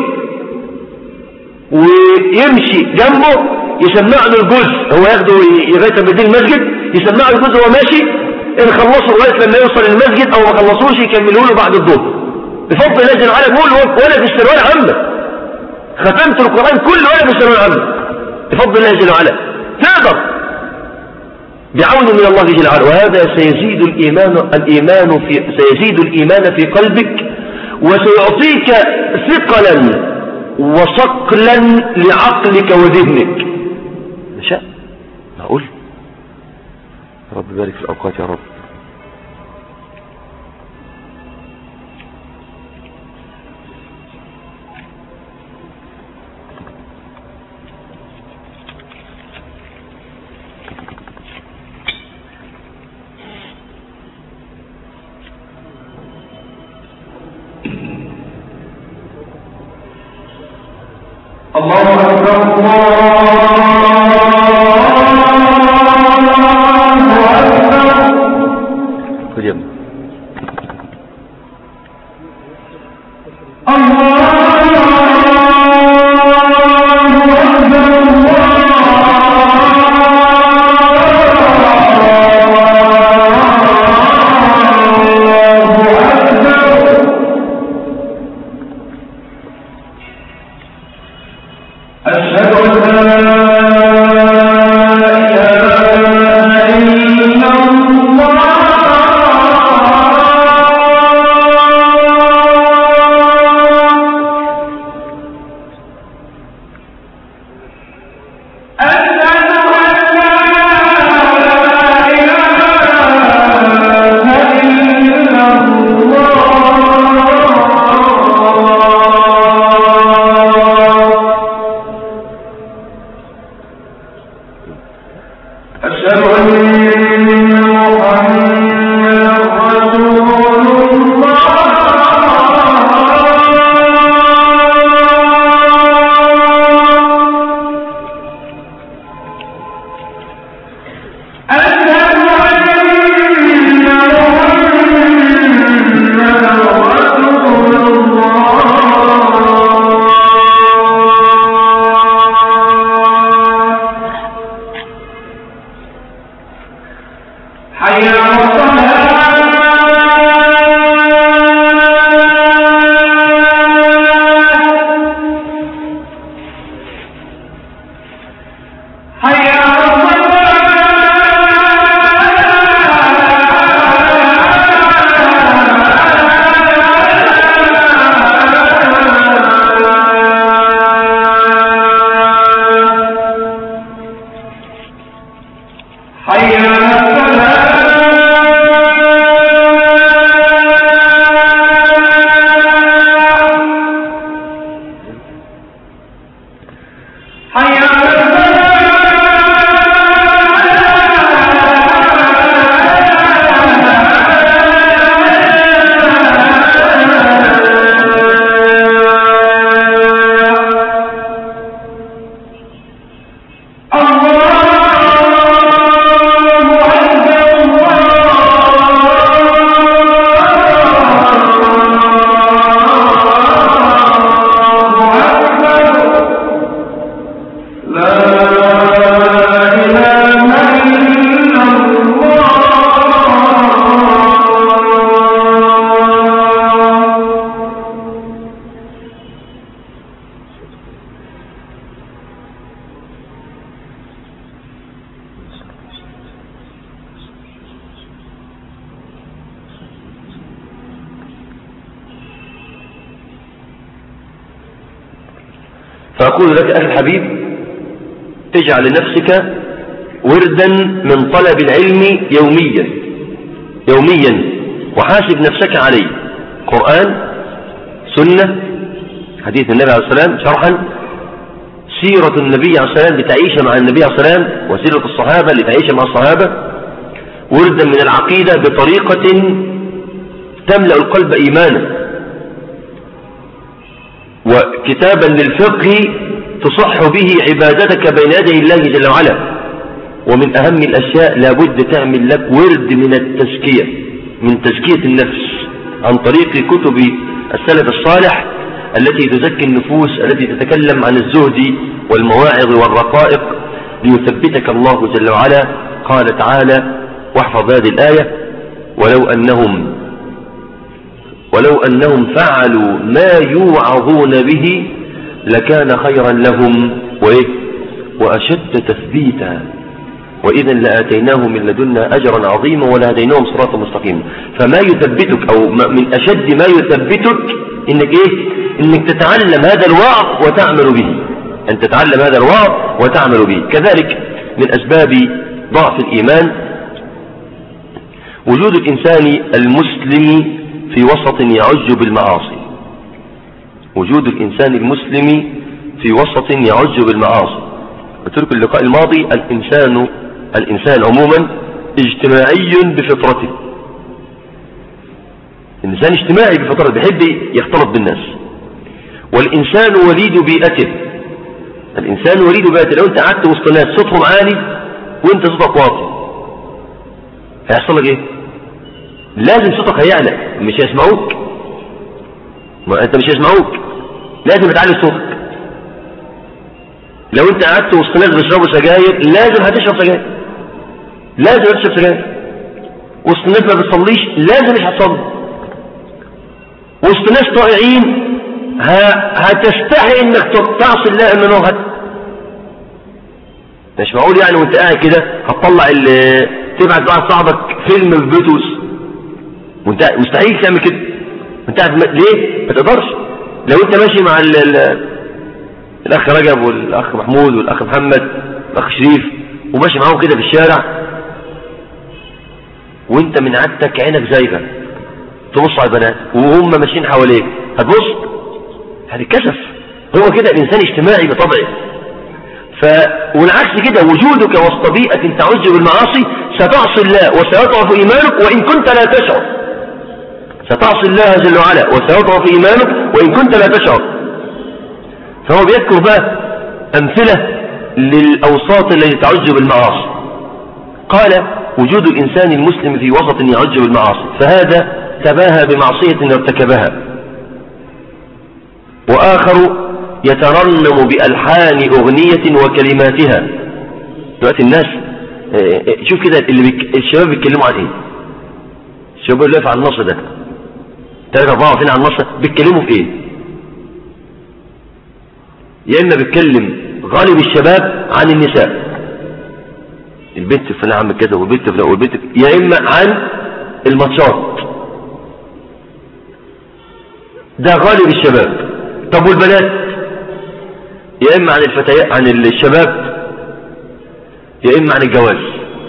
ويمشي جنبه يسمع له الجزء هو ياخده لغايه ما المسجد يسمع له الجزء وهو ماشي إن خلصوا لغاية لما يوصل المسجد أو ما خلصوش يكملوا له بعد الظهر بفضل الله جل وعلا بيقول ولا في الثانوية العامة ختمت القرآن كله ولا في الثانوية العامة بفضل الله جل وعلا تقدر بعون من الله جل وعلا وهذا سيزيد الإيمان الإيمان في سيزيد الإيمان في قلبك وسيعطيك ثقلا وصقلا لعقلك وذهنك شاء معقول رب بارك في الأوقات يا رب الله أكبر الله فأقول لك أخي الحبيب اجعل لنفسك وردا من طلب العلم يوميا يوميا وحاسب نفسك عليه قرآن سنة حديث النبي عليه السلام شرحا سيرة النبي عليه السلام لتعيش مع النبي عليه السلام وسيرة الصحابة لتعيش مع الصحابة وردا من العقيدة بطريقة تملأ القلب إيمانا وكتابا للفقه تصح به عبادتك بين يدي الله جل وعلا ومن أهم الأشياء لابد تعمل لك ورد من التزكية من تزكية النفس عن طريق كتب السلف الصالح التي تزكي النفوس التي تتكلم عن الزهد والمواعظ والرقائق ليثبتك الله جل وعلا قال تعالى واحفظ هذه الآية ولو أنهم ولو أنهم فعلوا ما يوعظون به لكان خيرا لهم وإيه وأشد تثبيتا وإذا لآتيناهم من لدنا أجرا عظيما ولهديناهم صراطا مستقيما فما يثبتك أو من أشد ما يثبتك إنك إيه إنك تتعلم هذا الوعظ وتعمل به أن تتعلم هذا الوعظ وتعمل به كذلك من أسباب ضعف الإيمان وجود الإنسان المسلم في وسط يعج بالمعاصي وجود الإنسان المسلم في وسط يعج بالمعاصي قلت اللقاء الماضي الإنسان الإنسان عموما اجتماعي بفطرته الإنسان اجتماعي بفطرته بيحب يختلط بالناس والإنسان وليد بيئته الإنسان وليد بيئته لو أنت قعدت وسط ناس صوتهم عالي وأنت صوتك واطي هيحصل لك إيه لازم صوتك هيعلى مش هيسمعوك ما أنت مش هيسمعوك لازم تعلي صوتك لو أنت قعدت وسط ناس بيشربوا سجاير لازم هتشرب سجاير لازم هتشرب سجاير وسط ناس ما بتصليش لازم مش هتصلي وسط ناس طائعين هتستحي انك تعصي الله انه هت مش معقول يعني وانت قاعد كده هتطلع تبعت واحد صاحبك فيلم في بيته وانت مستحيل تعمل كده انت قاعد ليه ما تقدرش لو انت ماشي مع ال ال الاخ رجب والاخ محمود والاخ محمد والاخ شريف وماشي معاهم كده في الشارع وانت من عادتك عينك زايغه تبص على البنات وهم ماشيين حواليك هتبص هتتكسف هو كده الانسان اجتماعي بطبعه ف والعكس كده وجودك وسط بيئه تعج بالمعاصي ستعصي الله وسيضعف ايمانك وان كنت لا تشعر ستعصي الله جل وعلا وسيضعف ايمانك وان كنت لا تشعر فهو بيذكر بقى امثله للاوساط التي تعج بالمعاصي قال وجود الإنسان المسلم في وسط يعج بالمعاصي فهذا تباهى بمعصية ارتكبها وآخر يترنم بألحان أغنية وكلماتها دلوقتي الناس شوف كده اللي بيك... الشباب بيتكلموا عن ايه الشباب اللي واقف على النص ده ثلاثة أربعة واقفين على النص بيتكلموا في ايه يا إما بيتكلم غالب الشباب عن النساء البنت فلان عمل كذا والبنت فلان والبنت يا اما عن الماتشات ده غالب الشباب طب والبنات يا اما عن الفتيات عن الشباب يا اما عن الجواز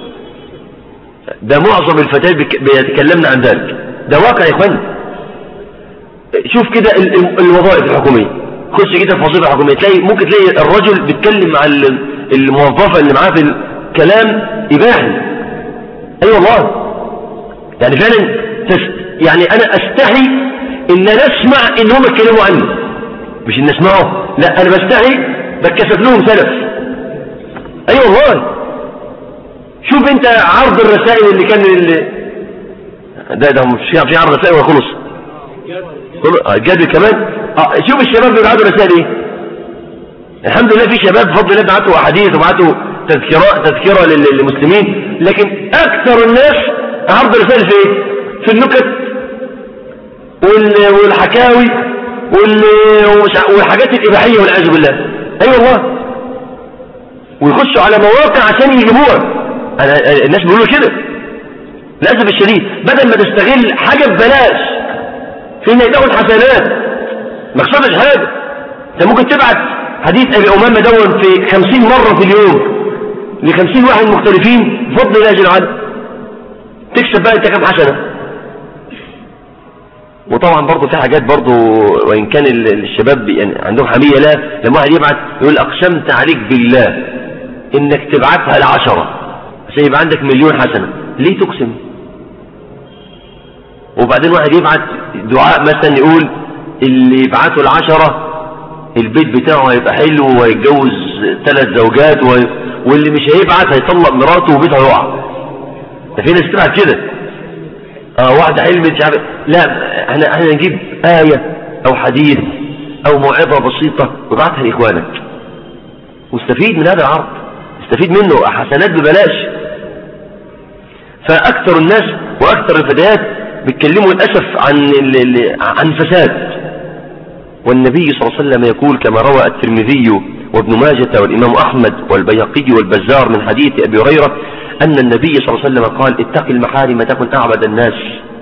ده معظم الفتيات بيتكلمنا عن ذلك ده واقع يا اخوان شوف كده الوظائف الحكوميه خش كده في وظيفه حكوميه تلاقي ممكن تلاقي الرجل بيتكلم مع الموظفه اللي معاه في كلام إباحي أي أيوة والله يعني فعلا تس... يعني أنا أستحي إن أنا أسمع إن هم يتكلموا عني مش إن أسمعه لا أنا بستحي بتكسف لهم سلف أي أيوة والله شوف أنت عرض الرسائل اللي كان اللي ده ده مش في عرض رسائل وخلص جاد كمان آه شوف الشباب بيبعتوا رسائل ايه الحمد لله في شباب بفضل الله بعتوا احاديث وبعتوا تذكرة, تذكرة للمسلمين لكن أكثر الناس عرض رسائل في إيه؟ في النكت والحكاوي والحاجات الإباحية والعياذ بالله أي أيوة والله ويخشوا على مواقع عشان يجيبوها أنا الناس بيقولوا كده للأسف الشديد بدل ما تستغل حاجة ببلاش في إنك تاخد حسنات ما خسرتش حاجة أنت ممكن تبعت حديث أبي أمامة دون في خمسين مرة في اليوم لخمسين واحد مختلفين بفضل الله جل وعلا تكسب بقى انت كام حسنة وطبعا برضه في حاجات برضه وإن كان الشباب يعني عندهم حمية لا لما واحد يبعت يقول أقسمت عليك بالله إنك تبعتها العشرة عشان يبقى عندك مليون حسنة ليه تقسم وبعدين واحد يبعت دعاء مثلا يقول اللي يبعته العشرة البيت بتاعه هيبقى حلو وهيتجوز ثلاث زوجات و... واللي مش هيبعت هيطلق مراته وبيتها يقع ده في ناس بتبعت كده اه واحده حلمت مش عارف لا احنا احنا نجيب ايه او حديث او موعظه بسيطه وابعتها لاخوانك واستفيد من هذا العرض استفيد منه حسنات ببلاش فاكثر الناس وأكثر الفتيات بيتكلموا للأسف عن عن فساد والنبي صلى الله عليه وسلم يقول كما روى الترمذي وابن ماجة والإمام أحمد والبيقي والبزار من حديث أبي هريرة أن النبي صلى الله عليه وسلم قال اتق المحارم تكن أعبد الناس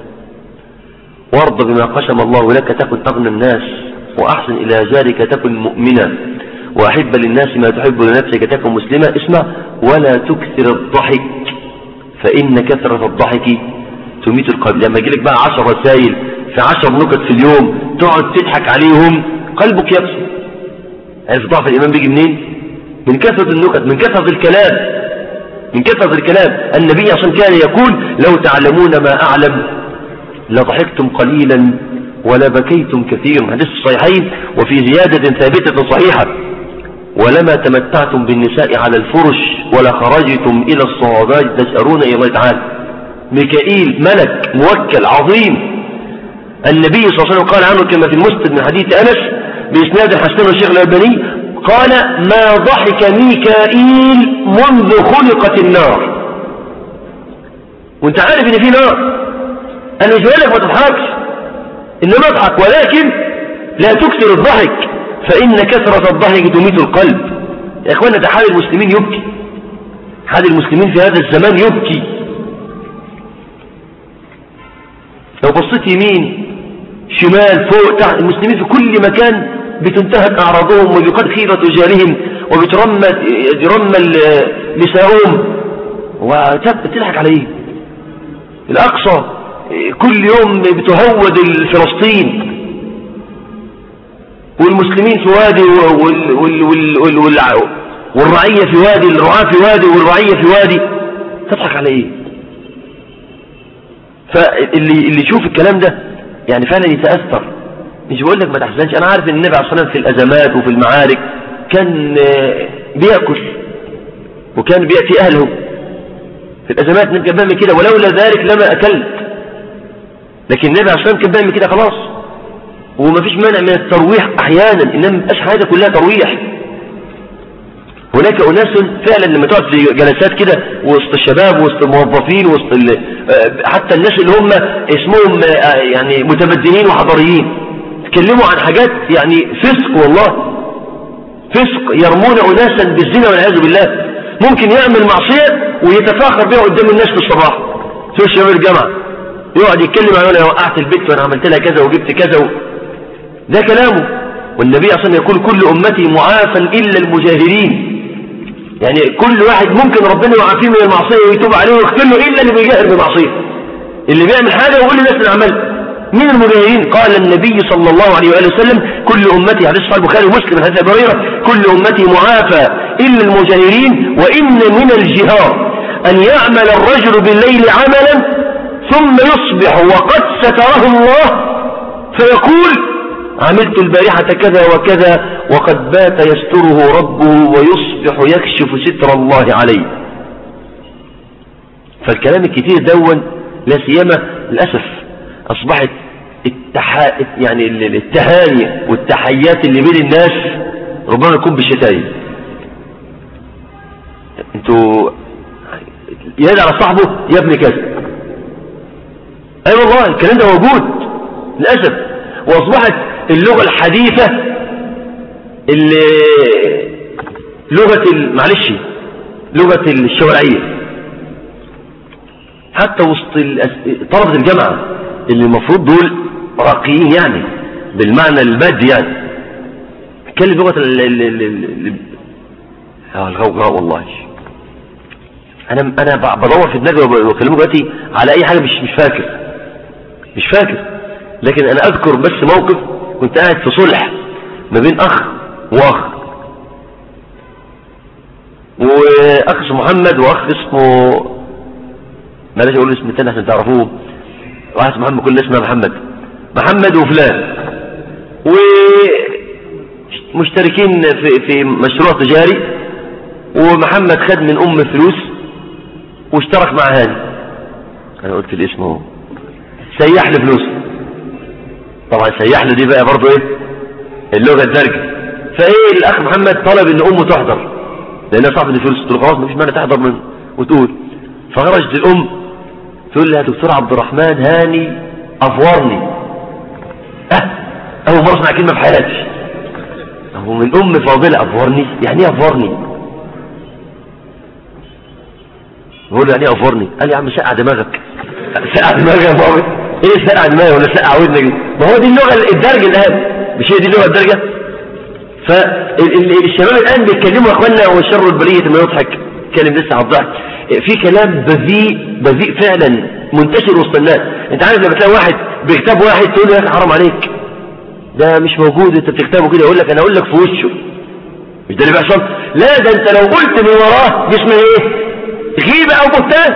وارض بما قسم الله لك تكن أغنى الناس وأحسن إلى ذلك تكن مؤمنا وأحب للناس ما تحب لنفسك تكن مسلمة اسمع ولا تكثر الضحك فإن كثرة الضحك تميت القلب لما يجيلك بقى عشر رسائل في عشر نكت في اليوم تقعد تضحك عليهم قلبك يقسم عرف ضعف الإيمان بيجي منين من كثرة النكت من كثرة الكلام من كثرة الكلام النبي عشان كان يقول لو تعلمون ما أعلم لضحكتم قليلا ولبكيتم كثيرا حديث الصحيحين وفي زيادة ثابتة صحيحة ولما تمتعتم بالنساء على الفرش ولا خرجتم إلى الصوابات تسألون إلى الله تعالى ميكائيل ملك موكل عظيم النبي صلى الله عليه وسلم قال عنه كما في المسند من حديث أنس بإسناد حسن الشيخ الألباني قال ما ضحك ميكائيل منذ خلقت النار وانت عارف ان في نار انا مش لك ما تضحكش انما اضحك ولكن لا تكثر الضحك فان كثرة الضحك تميت القلب يا اخوانا ده حال المسلمين يبكي حال المسلمين في هذا الزمان يبكي لو بصيت يمين شمال فوق تحت المسلمين في كل مكان بتنتهك أعراضهم ويقد خيرة رجالهم وبترمى يرمى نساؤهم وتضحك عليه الأقصى كل يوم بتهود الفلسطين والمسلمين في وادي وال وال وال وال والرعية في وادي الرعاة في وادي والرعية في وادي تضحك على ايه فاللي اللي يشوف الكلام ده يعني فعلا يتأثر مش بقول لك ما تحزنش انا عارف ان النبي عليه الصلاه والسلام في الازمات وفي المعارك كان بياكل وكان بياتي اهله في الازمات النبي كان بيعمل كده ولولا ذلك لما اكلت لكن النبي عليه الصلاه والسلام كان بيعمل كده خلاص وما فيش مانع من الترويح احيانا انما ما يبقاش حياتك كلها ترويح هناك أناس فعلا لما تقعد في جلسات كده وسط الشباب وسط الموظفين وسط حتى الناس اللي هم اسمهم يعني متمدنين وحضاريين تكلموا عن حاجات يعني فسق والله فسق يرمون أناسا بالزنا والعياذ بالله ممكن يعمل معصية ويتفاخر بها قدام الناس في الصباح في شباب الجامعة يقعد يتكلم عن انا وقعت البيت وانا عملت لها كذا وجبت كذا و... ده كلامه والنبي اصلا يقول كل امتي معافى الا المجاهرين يعني كل واحد ممكن ربنا يعافيه من المعصيه ويتوب عليه ويغفر له الا اللي بيجاهر بمعصيه اللي بيعمل حاجه ويقول للناس اللي عملها مين المجاهرين قال النبي صلى الله عليه وآله وسلم كل أمتي حديث صحيح البخاري ومسلم حديث أبي هريرة كل أمتي معافى إلا المجاهرين وإن من الجهار أن يعمل الرجل بالليل عملا ثم يصبح وقد ستره الله فيقول عملت البارحة كذا وكذا وقد بات يستره ربه ويصبح يكشف ستر الله عليه فالكلام الكتير دون لا سيما للأسف أصبحت التحا... يعني التهاني والتحيات اللي بين الناس ربما يكون بالشتايم انتوا ينادي على صاحبه يا ابن كذا اي أيوة والله الكلام ده موجود للاسف واصبحت اللغه الحديثه اللي لغه معلش لغه الشوارعيه حتى وسط طلبه الجامعه اللي المفروض دول راقيين يعني بالمعنى المادي يعني اتكلم لغه الغوغاء والله انا انا بدور في دماغي وبكلمه دلوقتي على اي حاجه مش مش فاكر مش فاكر لكن انا اذكر بس موقف كنت قاعد في صلح ما بين اخ واخ واخ اسمه محمد واخ اسمه بلاش اقول اسم تاني عشان تعرفوه واحد اسمه محمد كل اسمه محمد محمد وفلان ومشتركين في في مشروع تجاري ومحمد خد من ام فلوس واشترك مع هاني انا قلت الاسم اهو سيح له فلوس طبعا سيح له دي بقى برضه ايه اللغه الدارجه فايه الاخ محمد طلب ان امه تحضر لانها صاحبه الفلوس قلت له خلاص مفيش مانع تحضر من وتقول فخرجت الام تقول لي يا دكتور عبد الرحمن هاني افورني اه اول مره اسمع كلمه في حياتي هو من ام فاضله افورني يعني ايه افورني بقول له يعني ايه افورني قال لي يا عم سقع دماغك سقع دماغك يا بابا ايه سقع دماغي ولا سقع ودنك دي ما هو دي اللغه الدرجه الان مش هي دي اللغه الدرجه فالشباب الان بيتكلموا يا اخوانا وشر البريه ما يضحك اتكلم لسه على الضحك في كلام بذيء بذيء فعلا منتشر وسط الناس انت عارف لما تلاقي واحد بيكتب واحد تقول له يا اخي حرام عليك ده مش موجود انت بتكتبه كده يقول لك انا اقول لك في وشه مش ده اللي بيحصل لا ده انت لو قلت من وراه دي اسمها ايه غيبه او بهتان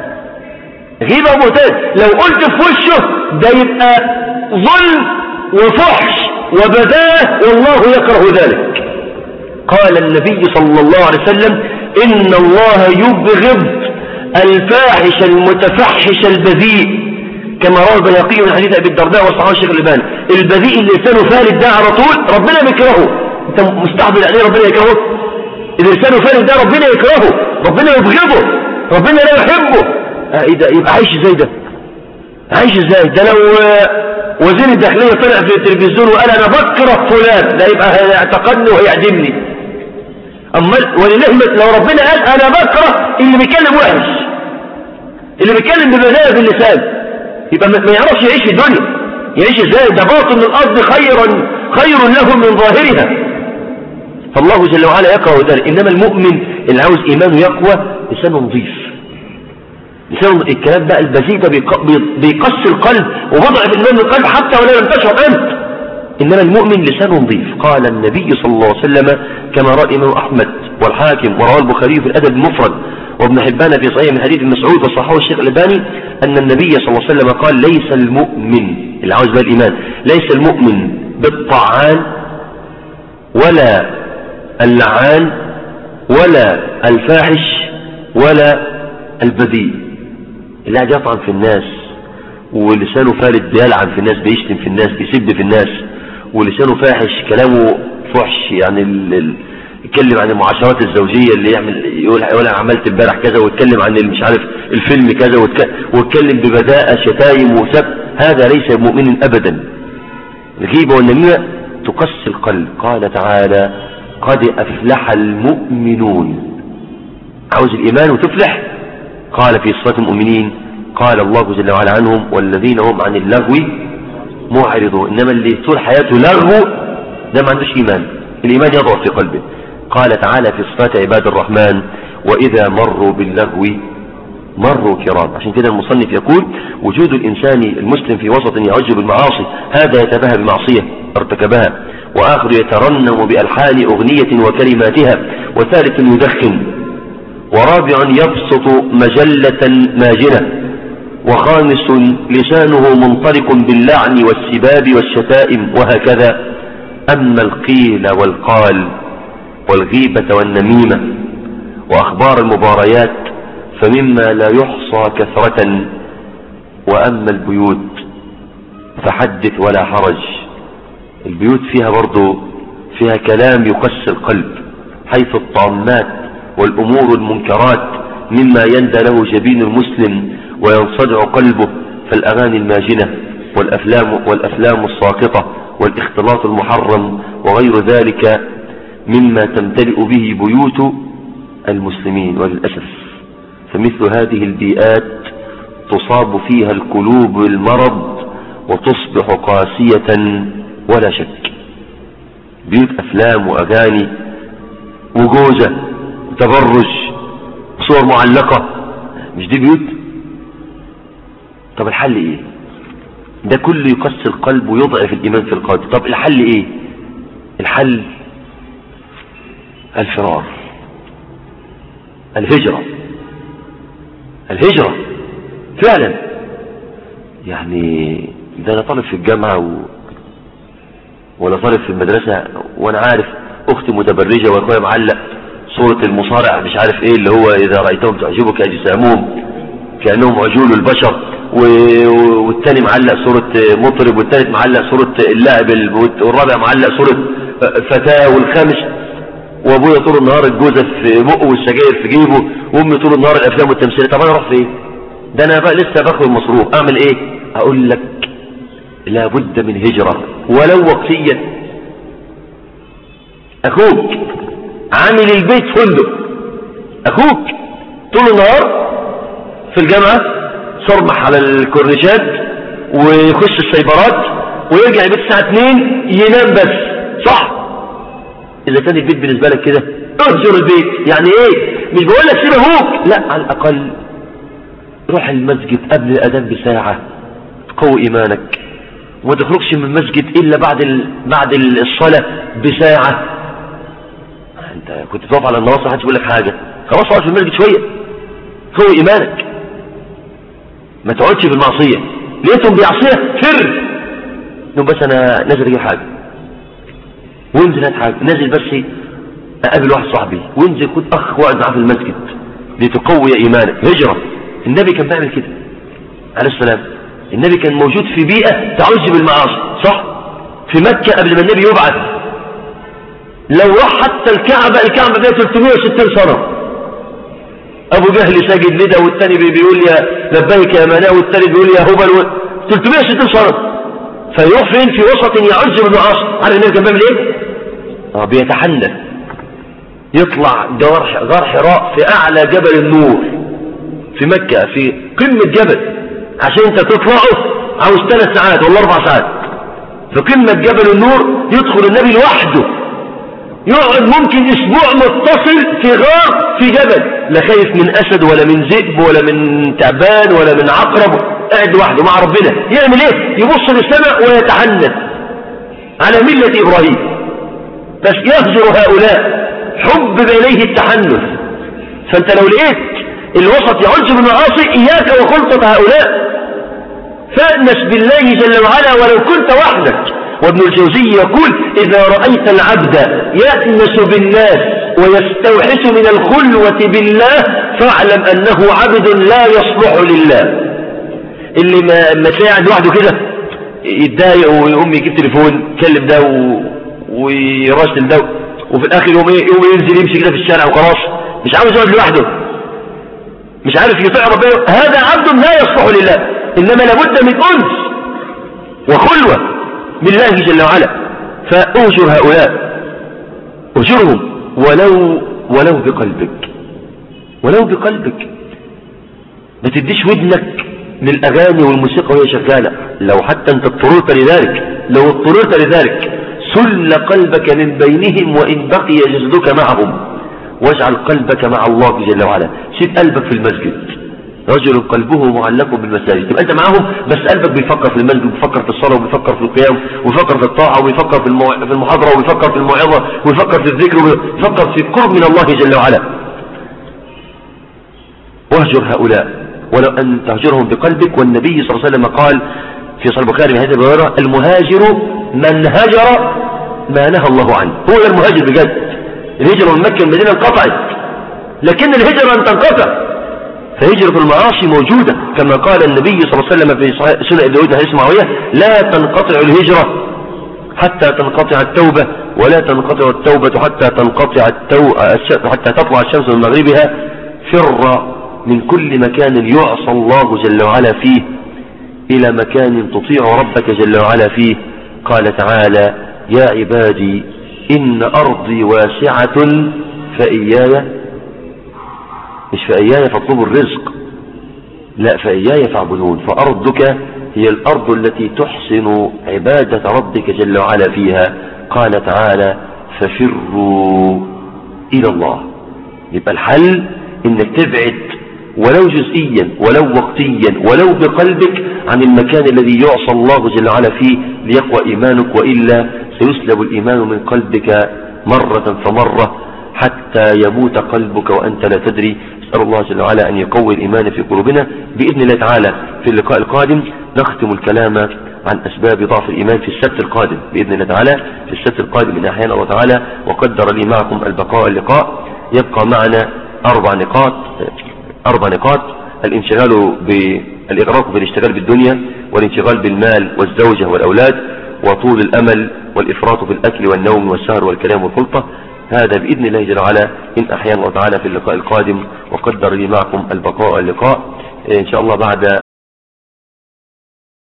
غيبه او بهتان لو قلت في وشه ده يبقى ظلم وفحش وبذاه والله يكره ذلك قال النبي صلى الله عليه وسلم إن الله يبغض الفاحش المتفحش البذيء كما روى البياقي من حديث أبي الدرداء وصحابه الشيخ الألباني البذيء اللي لسانه فارد ده على طول ربنا بيكرهه أنت مستحضر عليه ربنا يكرهه اللي لسانه فارد ده ربنا يكرهه ربنا يبغضه ربنا لا يحبه آه إيه ده يبقى عايش ازاي ده عايش ازاي ده لو وزير الداخلية طلع في التلفزيون وقال انا بكره فلان ده يبقى هيعتقدني وهيعدمني اما ولله لو ربنا قال انا بكره اللي بيتكلم وحش اللي بيتكلم ببذاء في اللسان يبقى ما يعرفش يعيش في الدنيا يعيش ازاي ده باطن الارض خيرا خير له من ظاهرها فالله جل وعلا يكره ذلك انما المؤمن اللي عاوز ايمانه يقوى لسانه نظيف لسانه الكلام بقى البذيء ده بيقسي القلب وبضعف الايمان القلب حتى ولو لم تشعر انت إنما المؤمن لسانه نظيف قال النبي صلى الله عليه وسلم كما رأى إمام أحمد والحاكم ورواه البخاري في الأدب المفرد وابن حبان في صحيح من حديث مسعود وصححه الشيخ الألباني أن النبي صلى الله عليه وسلم قال ليس المؤمن اللي عاوز بقى الإيمان ليس المؤمن بالطعان ولا اللعان ولا الفاحش ولا البذيء اللي قاعد يطعن في الناس ولسانه فارد بيلعن في الناس بيشتم في الناس بيسب في الناس ولسانه فاحش كلامه فحش يعني ال... ال... يتكلم عن المعاشرات الزوجية اللي يعمل يقول يقول انا عملت امبارح كذا ويتكلم عن مش عارف الفيلم كذا ويتك... ويتكلم ببذاءة شتايم وسب هذا ليس مؤمن ابدا الغيبة والنميمة تقسي القلب قال تعالى قد افلح المؤمنون عاوز الايمان وتفلح قال في صفات المؤمنين قال الله جل وعلا عنهم والذين هم عن اللغو معرضون إنما اللي طول حياته لغو ده ما عندوش إيمان الإيمان يضعف في قلبه قال تعالى في صفات عباد الرحمن وإذا مروا باللغو مروا كرام عشان كده المصنف يقول وجود الإنسان المسلم في وسط يعج بالمعاصي هذا يتباهى بمعصية ارتكبها وآخر يترنم بألحان أغنية وكلماتها وثالث يدخن ورابع يبسط مجلة ماجنة وخامس لسانه منطلق باللعن والسباب والشتائم وهكذا أما القيل والقال والغيبة والنميمة وأخبار المباريات فمما لا يحصى كثرة وأما البيوت فحدث ولا حرج البيوت فيها برضو فيها كلام يقسي القلب حيث الطامات والأمور المنكرات مما يندى له جبين المسلم وينصدع قلبه فالأغاني الماجنة والأفلام, والأفلام الساقطة والاختلاط المحرم وغير ذلك مما تمتلئ به بيوت المسلمين وللأسف فمثل هذه البيئات تصاب فيها القلوب بالمرض وتصبح قاسية ولا شك بيوت أفلام وأغاني وجوزة وتبرج صور معلقة مش دي بيوت طب الحل ايه ده كله يقسي القلب ويضعف الايمان في القلب طب الحل ايه الحل الفرار الهجرة الهجرة فعلا يعني ده انا طالب في الجامعة و... ولا طالب في المدرسة وانا عارف اختي متبرجة واخويا معلق صورة المصارع مش عارف ايه اللي هو اذا رأيتهم تعجبك اجسامهم كأنهم عجول البشر والتاني معلق صورة مطرب والتالت معلق صورة اللاعب والرابع معلق صورة فتاة والخامس وابويا طول النهار الجوزة في بقه والسجاير في جيبه وامي طول النهار الافلام والتمثيلية طب انا اروح فين ده انا بقى لسه باخد مصروف اعمل ايه اقول لك لابد من هجرة ولو وقتيا اخوك عامل البيت فندق اخوك طول النهار في الجامعة صرمح على الكورنيشات ويخش السيبرات ويرجع البيت الساعة 2 ينام بس صح اذا كان البيت بالنسبة لك كده اهجر البيت يعني ايه مش بقول لك سيب اخوك لا على الاقل روح المسجد قبل الاذان بساعة قوي ايمانك وما تخرجش من المسجد الا بعد ال... بعد الصلاة بساعة انت كنت تقف على النواصي محدش يقول لك حاجة خلاص اقعد في المسجد شوية قوي ايمانك ما تقعدش في المعصية لقيتهم بيعصيها فر انهم بس انا نازل اجيب حاجة وانزل هات حاجة نازل بس اقابل واحد صاحبي وانزل خد اخ واقعد معاه في المسجد لتقوي ايمانك هجرة النبي كان بيعمل كده عليه السلام النبي كان موجود في بيئة تعج بالمعاصي صح في مكة قبل ما النبي يبعث لو راح حتى الكعبة الكعبة فيها 360 سنة ابو جهل ساجد لده والتاني بيقول يا لبيك يا مناه والتاني بيقول يا هبل و... 360 سنة فيروح فين في وسط يعج بالمعاصي عارف النبي كان بيعمل ايه اه بيتحنث يطلع غار غار حراء في اعلى جبل النور في مكة في قمة جبل عشان انت تطلعه عاوز ثلاث ساعات ولا اربع ساعات في قمة جبل النور يدخل النبي لوحده يقعد ممكن اسبوع متصل في غار في جبل لا خايف من اسد ولا من ذئب ولا من تعبان ولا من عقرب قاعد لوحده مع ربنا يعمل ايه يبص للسماء ويتحنث على ملة ابراهيم بس يهجر هؤلاء حب اليه التحنث فانت لو لقيت الوسط يعج بالمعاصي اياك وخلطة هؤلاء فأنس بالله جل وعلا ولو كنت وحدك وابن الجوزي يقول إذا رأيت العبد يأنس بالناس ويستوحش من الخلوة بالله فاعلم أنه عبد لا يصلح لله اللي ما, ما تلاقي قاعد لوحده كده يتضايق ويقوم يجيب تليفون يكلم ده و... ويراسل ده وفي الآخر يوم, إيه؟ يوم ينزل يمشي كده في الشارع وخلاص مش عاوز يقعد لوحده مش عارف يطيع ربنا هذا عبد لا يصلح لله إنما لابد من أنس وخلوة بالله جل وعلا فأهجر هؤلاء أهجرهم ولو ولو بقلبك ولو بقلبك ما تديش ودنك للأغاني والموسيقى وهي شغالة لو حتى أنت اضطررت لذلك لو اضطررت لذلك سل قلبك من بينهم وإن بقي جسدك معهم واجعل قلبك مع الله جل وعلا سيب قلبك في المسجد رجل قلبه معلق بالمساجد تبقى انت معاهم بس قلبك بيفكر في المسجد وبيفكر في الصلاة وبيفكر في القيام وبيفكر في الطاعة وبيفكر في, المو... في المحاضرة وبيفكر في الموعظة وبيفكر في الذكر وبيفكر في القرب من الله جل وعلا واهجر هؤلاء ولو أن تهجرهم بقلبك والنبي صلى الله عليه وسلم قال في صحيح البخاري من هذه البويرة المهاجر من هجر ما نهى الله عنه هو ده المهاجر بجد الهجرة من مكة المدينة انقطعت لكن الهجرة أن تنقطع فهجرة المعاصي موجودة كما قال النبي صلى الله عليه وسلم في سنة ابن داود حديث معاوية لا تنقطع الهجرة حتى تنقطع التوبة ولا تنقطع التوبة حتى تنقطع التو... حتى تطلع الشمس من مغربها فر من كل مكان يعصى الله جل وعلا فيه إلى مكان تطيع ربك جل وعلا فيه قال تعالى يا عبادي إن أرضي واسعة فإياي مش فإياي فاطلبوا الرزق لا فإياي فاعبدون فأرضك هي الأرض التي تحسن عبادة ربك جل وعلا فيها قال تعالى ففروا إلى الله يبقى الحل إنك تبعد ولو جزئيا ولو وقتيا ولو بقلبك عن المكان الذي يعصى الله جل وعلا فيه ليقوى إيمانك وإلا سيسلب الإيمان من قلبك مرة فمرة حتى يموت قلبك وأنت لا تدري أسأل الله جل وعلا أن يقوي الإيمان في قلوبنا بإذن الله تعالى في اللقاء القادم نختم الكلام عن أسباب ضعف الإيمان في السبت القادم بإذن الله تعالى في السبت القادم من أحيان الله تعالى وقدر لي معكم البقاء اللقاء يبقى معنا أربع نقاط أربع نقاط الانشغال بالإغراق بالاشتغال بالدنيا والانشغال بالمال والزوجة والأولاد وطول الأمل والإفراط في الأكل والنوم والسهر والكلام والخلطة هذا بإذن الله جل وعلا إن أحيان الله تعالى في اللقاء القادم وقدر لي معكم البقاء اللقاء إن شاء الله بعد